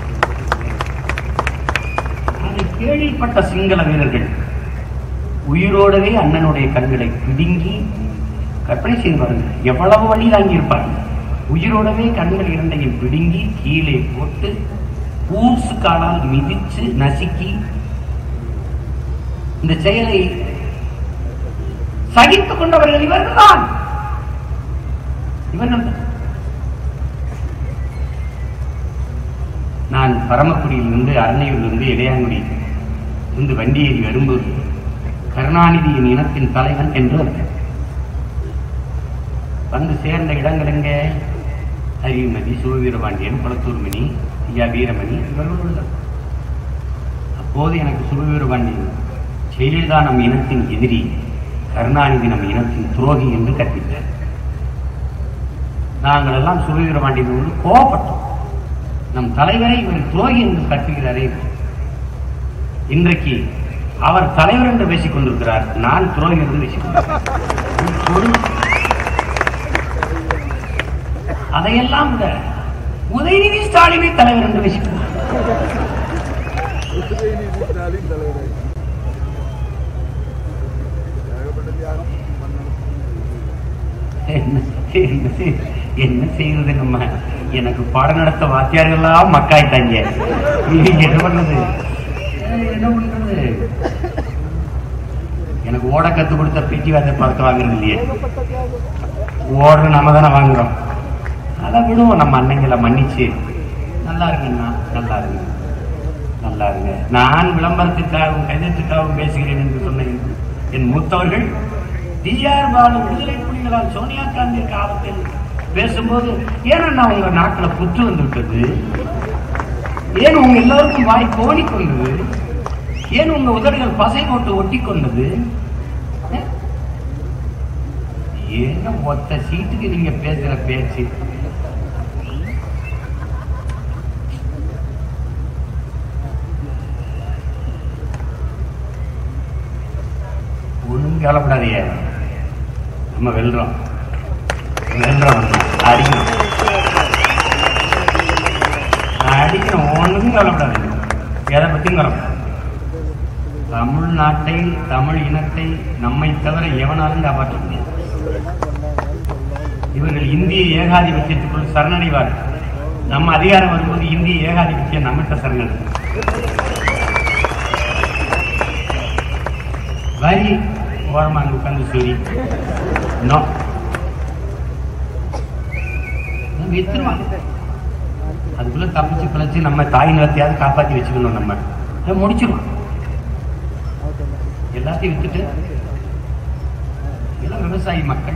அதை கேள்விப்பட்ட சிங்கள வீரர்கள் உயிரோடவே அண்ணனுடைய கண்களை பிடுங்கி கற்பனை செய்து பாருங்கள் எவ்வளவு வழி தாங்கியிருப்பார்கள் உயிரோடவே கண்கள் இரண்டையும் பிடுங்கி கீழே போட்டு ஊசு காலால் மிதிச்சு நசுக்கி இந்த செயலை சகித்துக் கொண்டவர்கள் இவர்கள்தான் இவர்கள் தான். நான் பரமக்குடியிலிருந்து அரணையூரிலிருந்து இடையாங்குடி இருந்து வண்டி ஏறி வரும்போது கருணாநிதியின் இனத்தின் தலைவன் என்று வந்தேன். வந்து சேர்ந்த இடங்கள் எங்க அரிமதி சிவவீரபாண்டியன் குளத்தூர்மணி ஐயா வீரமணி இவர்களோடு தான். அப்ப அப்போது எனக்கு சுபவீர பாண்டி ஜெயலலிதா நம் இனத்தின் எதிரி கருணாநிதி நம் இனத்தின் துரோகி என்று கற்பித்தார் நாங்கள் எல்லாம் சுபவீர பாண்டியன் வந்து கோபப்பட்டோம் நம் தலைவரை இவர் துரோகி என்று கற்றுகிறாரே இன்றைக்கு அவர் தலைவர் என்று பேசிக் கொண்டிருக்கிறார் நான் துரோகி என்று பேசிக் கொண்டிருக்கிறேன் ஒரு- அதையெல்லாம் விட உதயநிதி ஸ்டாலினை தலைவர் என்று பேசிக் கொண்டிருக்கிறார் உதயநிதி ஸ்டாலின் தலைவரை ஏகப்பட்ட தியாகம் பண்ணணும் என்ன என்ன செய்- என்ன செய்யறது நம்ம எனக்கு பாடம் நடத்த வாத்தியார்கள்லாம் மக்காயிட்டாங்க இது என்ன பண்ணது அஹ் என்ன பண்றது எனக்கு ஓட கத்து கொடுத்த பிடி வாத்திய பழத்தை வாங்குறது இல்லையே ஓடுற நம்ம தானே வாங்குறோம் அதை விடுவோம் நம்ம அன்னைங்களை மன்னிச்சு நல்லா இருங்கண்ணா நல்லா இருங்க நல்லா இருங்க நான் விளம்பரத்திற்காகவும் கைதத்துக்காகவும் பேசுகிறேன் என்று சொன்ன என்- என் மூத்தவர்கள் டிஆர் பாலு விடுதலை புலிகளால் சோனியா காந்திற்கு ஆபத்தில் பேசும்போது ஏன்னா உங்க நாட்டுல புற்று வந்து விட்டது ஏன் உங்க எல்லாருக்கும் வாய் கோணி கொண்டது ஏன் உங்க உதடுகள் பசை போட்டு ஒட்டி கொண்டது அஹ்? என்ன ஒத்த சீட்டுக்கு நீங்க பேசுற பேச்சு ஒண்ணும் கவலைப்படாதீங்க நம்ம வெல்றோம் வெல்றோம் நம்ம. அடிக்கணும் அடிக்கணும் ஒண்ணும் கவலைப்படாதீங்க எதை பத்தியும் கவலைப்படாது தமிழ்நாட்டை தமிழ் இனத்தை நம்மை தவிர எவனாலும் காப்பாற்ற முடியாது இவர்கள் இந்திய ஏகாதிபத்தியத்துக்குள் சரணடைவார்கள் நம்ம அதிகாரம் வரும்போது இந்திய ஏகாதிபத்தியம் நம்மகிட்ட சரணடையும் வரி ஓரமா அங்க உட்கார்ந்து சொல்லி நோ வித்துருவான் அதுக்குள்ள தப்பிச்சு பிழைச்சு நம்ம தாய் நிலத்தையாவது காப்பாத்தி வச்சுக்கணும் நம்ம அதை முடிச்சிருவோம் எல்லாத்தையும் வித்துட்டு எல்லாம் விவசாயி மக்கள்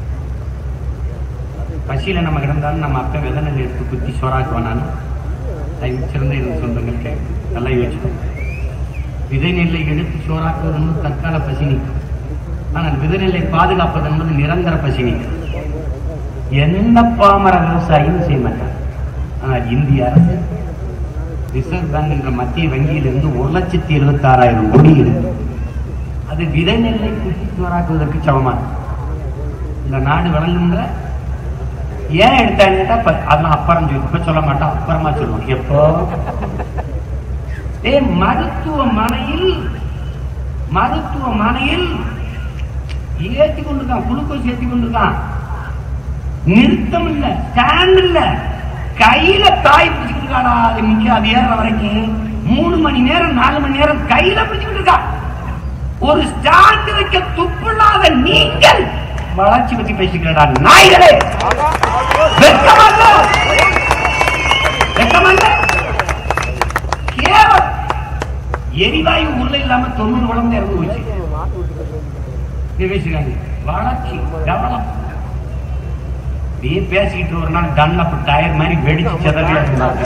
பசியில நம்ம கிடந்தாலும் நம்ம அப்ப விதை நெல் எடுத்து குத்தி சோறாக்குவானாலும் தயவு சிறந்த என் சொந்தங்கள் கேட்கும் நல்லா யோசிக்கும் விதை நெல்லை எடுத்து சோறாக்குவது என்பது தற்கால பசி நீக்கம் ஆனால் விதை நெல்லை பாதுகாப்பது என்பது நிரந்தர பசி நீக்கம் எந்த பாமர விவசாயியும் செய்ய மாட்டார் ஆனால் இந்திய அரசு ரிசர்வ் பேங்க் என்ற மத்திய வங்கியிலிருந்து ஒரு லட்சத்தி எழுபத்தி ஆறாயிரம் கோடி இருக்கு அது விதை நெல்லை குத்தி சோறாக்குவதற்கு சமமானது இந்த நாடு வழங்குகின்ற ஏன் எடுத்தான்னு கேட்டா இப்ப அதெல்லாம் அப்புறம் சொல்லி இப்ப சொல்ல மாட்டோம் அப்புறமா சொல்லுவோம் எப்போ ஏ மருத்துவமனையில் மருத்துவமனையில் ஏத்தி கொண்டிருக்கான் குளுக்கோஸ் ஏத்தி கொண்டிருக்கான் நிறுத்தம் இல்ல ஸ்டாண்ட் இல்ல கையில தாய் பிடிச்சிட்டு இருக்காடா அது நிக்க அது ஏறுற வரைக்கும் மூணு மணி நேரம் நாலு மணி நேரம் கையில பிடிச்சிட்டு இருக்கா ஒரு ஸ்டாண்ட் வைக்க துப்பில்லாத நீங்கள் வளர்ச்சி பத்தி பேசிக்கிறடா நாய்களே வெட்கமா இல்ல? வெட்கமா இல்ல? கேவலம். எரிவாயு உருளை இல்லாம தொண்ணூறு குழந்தை இறந்து போச்சு இது பேசுறாங்க வளர்ச்சி டெவலப் நீ பேசிக்கிட்டு ஒரு நாள் டன்லப் டயர் மாதிரி வெடிச்சு செதறி இருந்தாங்க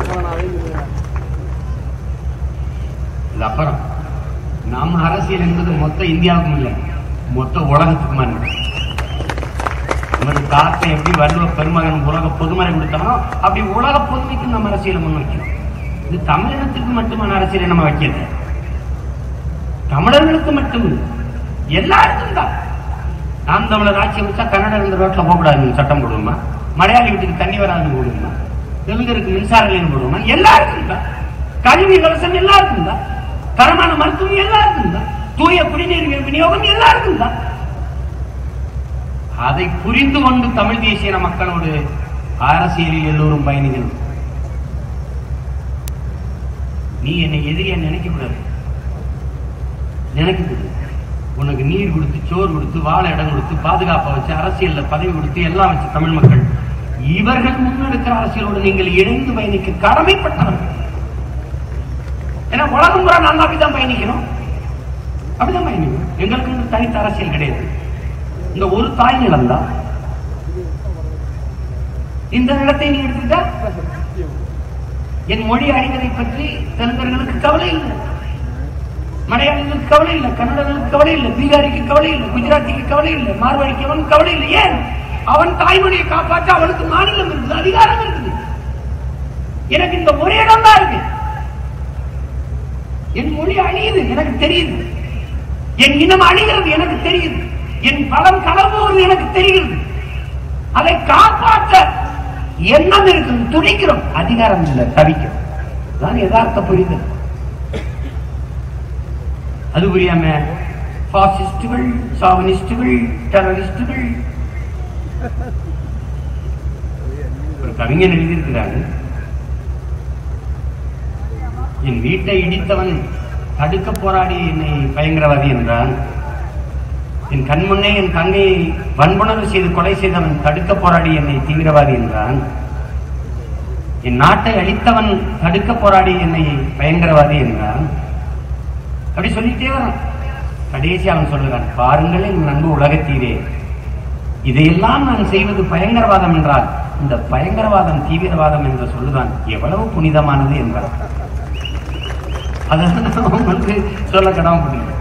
இது அப்புறம் நம்ம அரசியல் என்பது மொத்த இந்தியாவுக்கும் இல்லை மொத்த உலகத்துக்குமான நமது தாத்தா எப்படி வள்ளுவ பெருமகன் உலக பொதுமறை கொடுத்தானோ அப்படி உலக பொதுமைக்கு நம்ம அரசியலை முன் வைக்கணும் இது தமிழினத்துக்கு மட்டுமான அரசியலை நம்ம வைக்கிறது தமிழர்களுக்கு மட்டும் இல்லை. எல்லாருக்கும் தான் நாம் தமிழர் ஆட்சி வச்சா கன்னடர் இந்த ரோட்ல போகக்கூடாதுன்னு சட்டம் போடுவோமா மலையாளி வீட்டுக்கு தண்ணி வராதுன்னு போடுவோமா தெலுங்கருக்கு மின்சார லைன் போடுவோமா எல்லாருக்கும் தான் கல்வி இலவசம் எல்லாருக்கும் தான் தரமான மருத்துவம் எல்லாருக்கும் தான் தூய குடிநீர் விநியோகம் எல்லாருக்கும் தான் அதை புரிந்து கொண்டு தமிழ் தேசிய மக்களோடு அரசியலில் எல்லோரும் பயணிக்கணும் நீ என்னை எதிரியா நினைக்க கூடாது நினைக்க கூடாது உனக்கு நீர் கொடுத்து சோறு கொடுத்து வாழ இடம் கொடுத்து பாதுகாப்பை வச்சு அரசியல்ல பதவி கொடுத்து எல்லாம் வச்சு தமிழ் மக்கள் இவர்கள் முன்னெடுக்கிற அரசியலோடு நீங்கள் இணைந்து பயணிக்க கடமைப்பட்டவர்கள் ஏன்னா உலகம் பூரா நாங்க அப்படிதான் பயணிக்கிறோம் அப்படிதான் பயணிக்கிறோம் எங்களுக்கு இந்த தனித்த அரசியல் கிடையாது இந்த ஒரு தாய் நிலம் தான் இந்த நிலத்தை நீ எடுத்துக்கிட்டா என் மொழி அழிவதை பற்றி தெலுங்கர்களுக்கு கவலை இல்லை மலையாளிகளுக்கு கவலை இல்லை கன்னடர்களுக்கு கவலை இல்லை பீகாரிக்கு கவலை இல்லை குஜராத்திக்கு கவலை இல்லை மார்வாடிக்கு அவன் கவலை இல்லை ஏன் அவன் தாய்மொழியை காப்பாற்ற அவனுக்கு மாநிலம் இருக்குது அதிகாரம் இருக்குது எனக்கு இந்த ஒரே இடம் தான் இருக்கு என் மொழி அழியுது எனக்கு தெரியுது என் இனம் அழிகிறது எனக்கு தெரியுது என் பலம் களம்போவது எனக்கு தெரிகிறது அதை காப்பாற்ற எண்ணம் இருக்குது துடிக்கிறோம் அதிகாரம் இல்லை தவிக்கிறோம் தான் யதார்த்த புரிதல் அது புரியாம பாசிஸ்டுகள் சாவனிஸ்டுகள் டெரரிஸ்டுகள் ஒரு கவிஞன் எழுதியிருக்கிறாங்க என் வீட்டை இடித்தவன் தடுக்க போராடி என்னை பயங்கரவாதி என்றான் என் கண்முன்னே என் தங்கையை வன்புணர்வு செய்து கொலை செய்தவன் தடுக்க போராடி என்னை தீவிரவாதி என்றான் என் நாட்டை அழித்தவன் தடுக்க போராடி என்னை பயங்கரவாதி என்றான் அப்படி சொல்லிட்டே வரான் கடைசி அவன் சொல்லுகிறான் பாருங்கள் என் நண்பு உலகத்தீரே இதையெல்லாம் நான் செய்வது பயங்கரவாதம் என்றால் இந்த பயங்கரவாதம் தீவிரவாதம் என்று சொல்லுதான் எவ்வளவு புனிதமானது என்றார் அதான் அவன் வந்து சொல்ல கடமைப்படுகிறேன்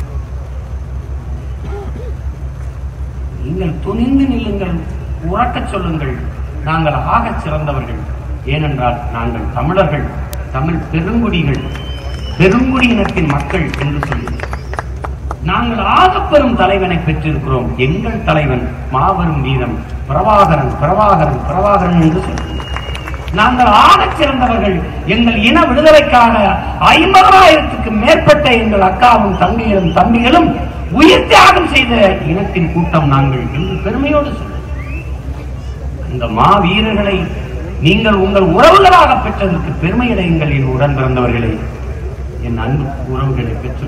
நீங்கள் துணிந்து நில்லுங்கள் உறக்கச் சொல்லுங்கள் நாங்கள் ஆகச் சிறந்தவர்கள் ஏனென்றால் நாங்கள் தமிழர்கள் தமிழ் பெருங்குடிகள் பெருங்குடியினத்தின் மக்கள் என்று சொல்லி நாங்கள் ஆகப்பெரும் தலைவனை பெற்றிருக்கிறோம் எங்கள் தலைவன் மாபெரும் வீரம் பிரபாகரன் பிரபாகரன் பிரபாகரன் என்று சொல்லி நாங்கள் ஆகச் சிறந்தவர்கள் எங்கள் இன விடுதலைக்காக ஐம்பதாயிரத்துக்கு மேற்பட்ட எங்கள் அக்காவும் தங்கைகளும் தம்பிகளும் உயிர் தியாகம் செய்த இனத்தின் கூட்டம் நாங்கள் என்று பெருமையோடு சொல்லுங்கள் இந்த மாவீரர்களை நீங்கள் உங்கள் உறவுகளாக பெற்றதற்கு பெருமையடையுங்கள் என் உடன் பிறந்தவர்களே என் அன்பு உறவுகளை பெற்று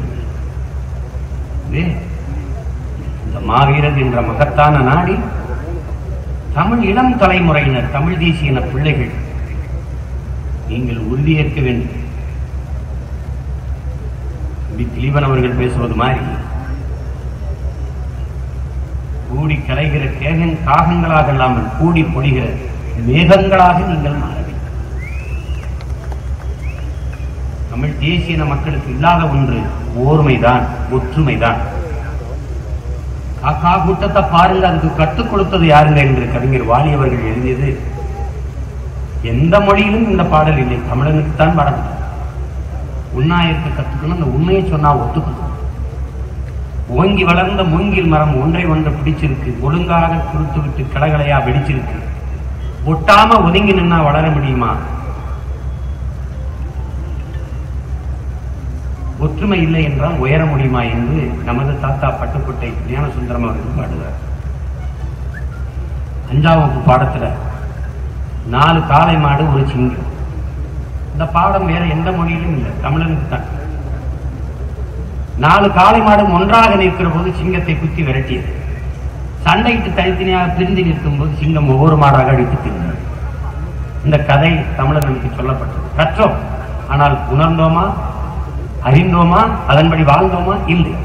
இந்த மாவீரர் என்ற மகத்தான நாடி தமிழ் இளம் தலைமுறையினர் தமிழ் தேசியன பிள்ளைகள் நீங்கள் உறுதியேற்க வேண்டும் தம்பி திலீபன் அவர்கள் பேசுவது மாதிரி கூடி கலைகிற கேகன் காகங்களாக இல்லாமல் கூடி பொழிகிற மேகங்களாக நீங்கள் மாற வேண்டும் தமிழ் தேசியன மக்களுக்கு இல்லாத ஒன்று ஓர்மைதான் ஒற்றுமைதான் காக்கா கூட்டத்தை பாருங்க அதுக்கு கற்றுக் கொடுத்தது யாருங்க என்று கவிஞர் வாலி அவர்கள் எழுதியது எந்த மொழியிலும் இந்த பாடல் இல்லை தமிழனுக்குத்தான் பாடல் உண்ணாயிற்கு கத்துக்கணும் அந்த உண்மையை சொன்னா ஒத்துக்கணும் ஓங்கி வளர்ந்த மூங்கில் மரம் ஒன்றை ஒன்று பிடிச்சிருக்கு ஒழுங்காக குறுத்து விட்டு கிளகலையா வெடிச்சிருக்கு ஒட்டாம ஒதுங்கி நின்னா வளர முடியுமா ஒற்றுமை இல்லை என்றால் உயர முடியுமா என்று நமது தாத்தா பட்டுக்கோட்டை ஞான சுந்தரம் அவர்கள் பாடுகிறார் அஞ்சாம் வகுப்பு பாடத்துல நாலு காளை மாடு ஒரு சிங்கம் இந்த பாடம் வேற எந்த மொழியிலும் இல்லை தமிழனுக்கு தான் நாலு காளை மாடும் ஒன்றாக நிற்கிற போது சிங்கத்தை குத்தி விரட்டியது சண்டையிட்டு தனித்தனியாக பிரிந்து நிற்கும் போது சிங்கம் ஒவ்வொரு மாடாக அடித்து தின்றது இந்த கதை தமிழர்களுக்கு சொல்லப்பட்டது கற்றோம் ஆனால் உணர்ந்தோமா அறிந்தோமா அதன்படி வாழ்ந்தோமா இல்லை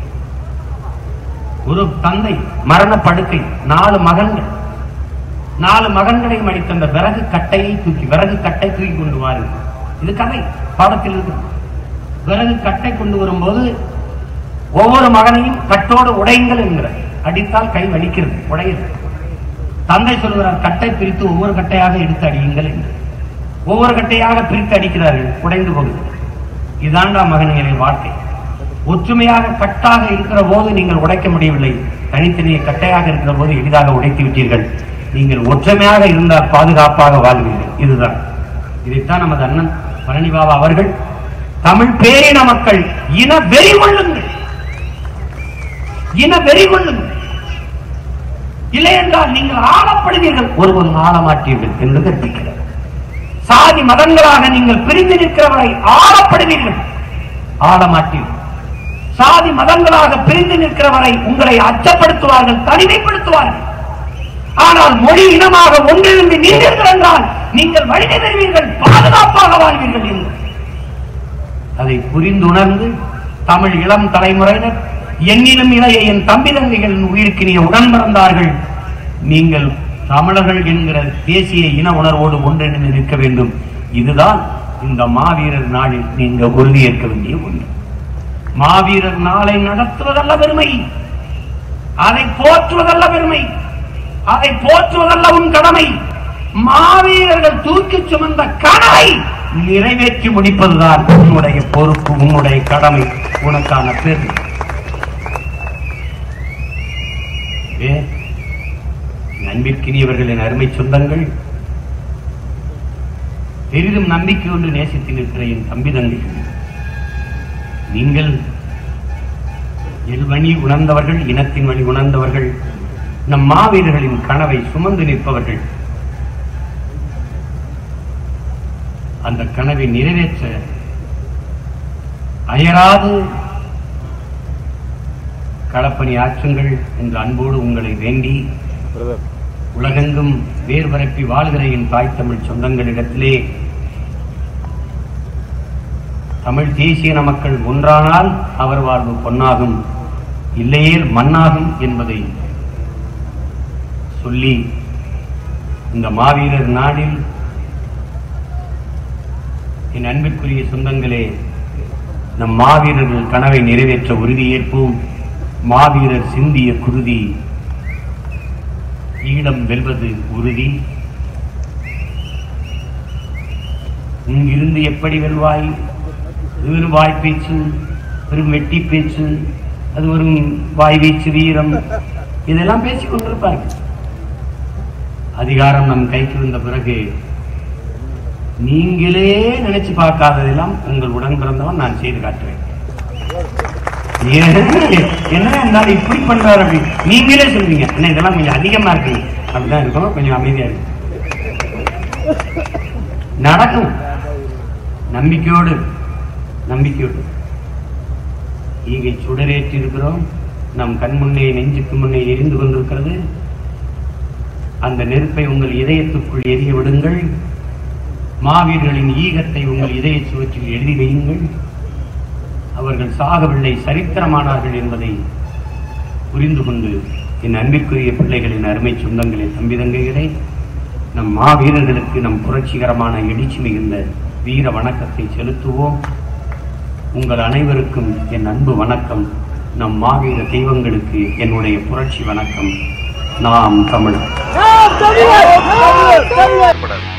ஒரு தந்தை மரண படுக்கை நாலு மகன்கள் நாலு மகன்களையும் அடித்த அந்த விறகு கட்டையை தூக்கி விறகு கட்டை தூக்கி கொண்டு வாருங்கள் இது கதை பாடத்தில் இருக்கு விறகு கட்டை கொண்டு வரும்போது ஒவ்வொரு மகனையும் கட்டோடு உடையுங்கள் என்கிறார் அடித்தால் கை வலிக்கிறது உடையுது தந்தை சொல்கிறார் கட்டை பிரித்து ஒவ்வொரு கட்டையாக எடுத்து அடியுங்கள் என்று ஒவ்வொரு கட்டையாக பிரித்து அடிக்கிறார்கள் உடைந்து போகுது இதாண்டா மகன்களின் வாழ்க்கை ஒற்றுமையாக கட்டாக இருக்கிற போது நீங்கள் உடைக்க முடியவில்லை தனித்தனியே கட்டையாக இருக்கிற போது எளிதாக உடைத்து விட்டீர்கள் நீங்கள் ஒற்றுமையாக இருந்தால் பாதுகாப்பாக வாழ்வீர்கள் இதுதான் இதைத்தான் நமது அண்ணன் பழனி பாபா அவர்கள் தமிழ் பேரின மக்கள் இன வெறி கொள்ளுங்கள் இன வெறி கொள்ளுங்கள் இல்லை என்றால் நீங்கள் ஆளப்படுவீர்கள் ஒருவரும் ஆள மாட்டீர்கள் என்று கற்பிக்கிறார் சாதி மதங்களாக நீங்கள் பிரிந்து நிற்கிறவரை ஆளப்படுவீர்கள் ஆள மாட்டீர்கள் சாதி மதங்களாக பிரிந்து நிற்கிறவரை உங்களை அச்சப்படுத்துவார்கள் தனிமைப்படுத்துவார்கள் ஆனால் மொழி இனமாக ஒன்றிருந்து நீண்டீர்கள் என்றால் நீங்கள் வழிதை பெறுவீர்கள் பாதுகாப்பாக வாழ்வீர்கள் என்று அதை புரிந்துணர்ந்து தமிழ் இளம் தலைமுறையினர் என்னிலும் இளைய என் தம்பி தங்கைகளின் உயிருக்கு நீ உடன் பிறந்தார்கள் நீங்கள் தமிழர்கள் என்கிற தேசிய இன உணர்வோடு ஒன்றிணைந்து நிற்க வேண்டும் இதுதான் இந்த மாவீரர் நாளில் நீங்க உறுதியேற்க வேண்டிய ஒன்று மாவீரர் நாளை நடத்துவதல்ல பெருமை அதை போற்றுவதல்ல பெருமை அதை போற்றுவதல்ல உன் கடமை மாவீரர்கள் தூக்கி சுமந்த கனவை நிறைவேற்றி முடிப்பதுதான் உன்னுடைய பொறுப்பு உன்னுடைய கடமை உனக்கான பெருமை ஏ, அன்பிற்கினியவர்களின் அருமை சொந்தங்கள் பெரிதும் நம்பிக்கை கொண்டு நேசித்து நிற்கிற என் தம்பி தங்கைகள் நீங்கள் எல்வழி உணர்ந்தவர்கள் இனத்தின் வழி உணர்ந்தவர்கள் நம் மாவீரர்களின் கனவை சுமந்து நிற்பவர்கள் அந்த கனவை நிறைவேற்ற அயராது களப்பணி ஆற்றுங்கள் என்று அன்போடு உங்களை வேண்டி பிரதர் உலகெங்கும் வேர் பரப்பி வாழ்கிற என் தாய் தமிழ் சொந்தங்களிடத்திலே தமிழ் தேசிய மக்கள் ஒன்றானால் அவர் வாழ்வு பொன்னாகும் இல்லையேல் மண்ணாகும் என்பதை சொல்லி இந்த மாவீரர் நாளில் என் அன்பிற்குரிய சொந்தங்களே நம் மாவீரர்கள் கனவை நிறைவேற்ற உறுதியேற்போம் மாவீரர் சிந்திய குருதி ஈழம் வெல்வது உறுதி இங்கிருந்து எப்படி வெல்வாய் வெறும் வாய் பேச்சு வெறும் வெட்டி பேச்சு அது ஒரு வாய் வீச்சு வீரம் இதெல்லாம் பேசிக் கொண்டிருப்பார்கள் அதிகாரம் நம் கைக்கு வந்த பிறகு நீங்களே நினைச்சு பார்க்காததெல்லாம் உங்கள் உடன் பிறந்தவன் நான் செய்து காட்டுவேன் ஏன், என்ன இருந்தாலும் இப்படி பண்றாரு அப்படி நீங்களே சொல்றீங்க என்ன இதெல்லாம் கொஞ்சம் அதிகமா இருக்கு அப்படிதான் இருக்கும் கொஞ்சம் அமைதியா இருக்கு நடக்கும் நம்பிக்கையோடு நம்பிக்கையோடு ஈகை சுடரேற்றி இருக்கிறோம் நம் கண் முன்னே நெஞ்சுக்கு முன்னே எரிந்து கொண்டிருக்கிறது அந்த நெருப்பை உங்கள் இதயத்துக்குள் எரிய விடுங்கள் மாவீரர்களின் ஈகத்தை உங்கள் இதய சுவற்றில் எழுதி வையுங்கள் அவர்கள் சாகவில்லை சரித்திரமானார்கள் என்பதை புரிந்து கொண்டு என் அன்பிற்குரிய பிள்ளைகளின் அருமை சொந்தங்களே தம்பி தங்கைகளே நம் மாவீரர்களுக்கு நம் புரட்சிகரமான எழுச்சி மிகுந்த வீர வணக்கத்தை செலுத்துவோம் உங்கள் அனைவருக்கும் என் அன்பு வணக்கம் நம் மாவீர தெய்வங்களுக்கு என்னுடைய புரட்சி வணக்கம் நாம் தமிழர் தமிழர் தமிழர் தமிழர்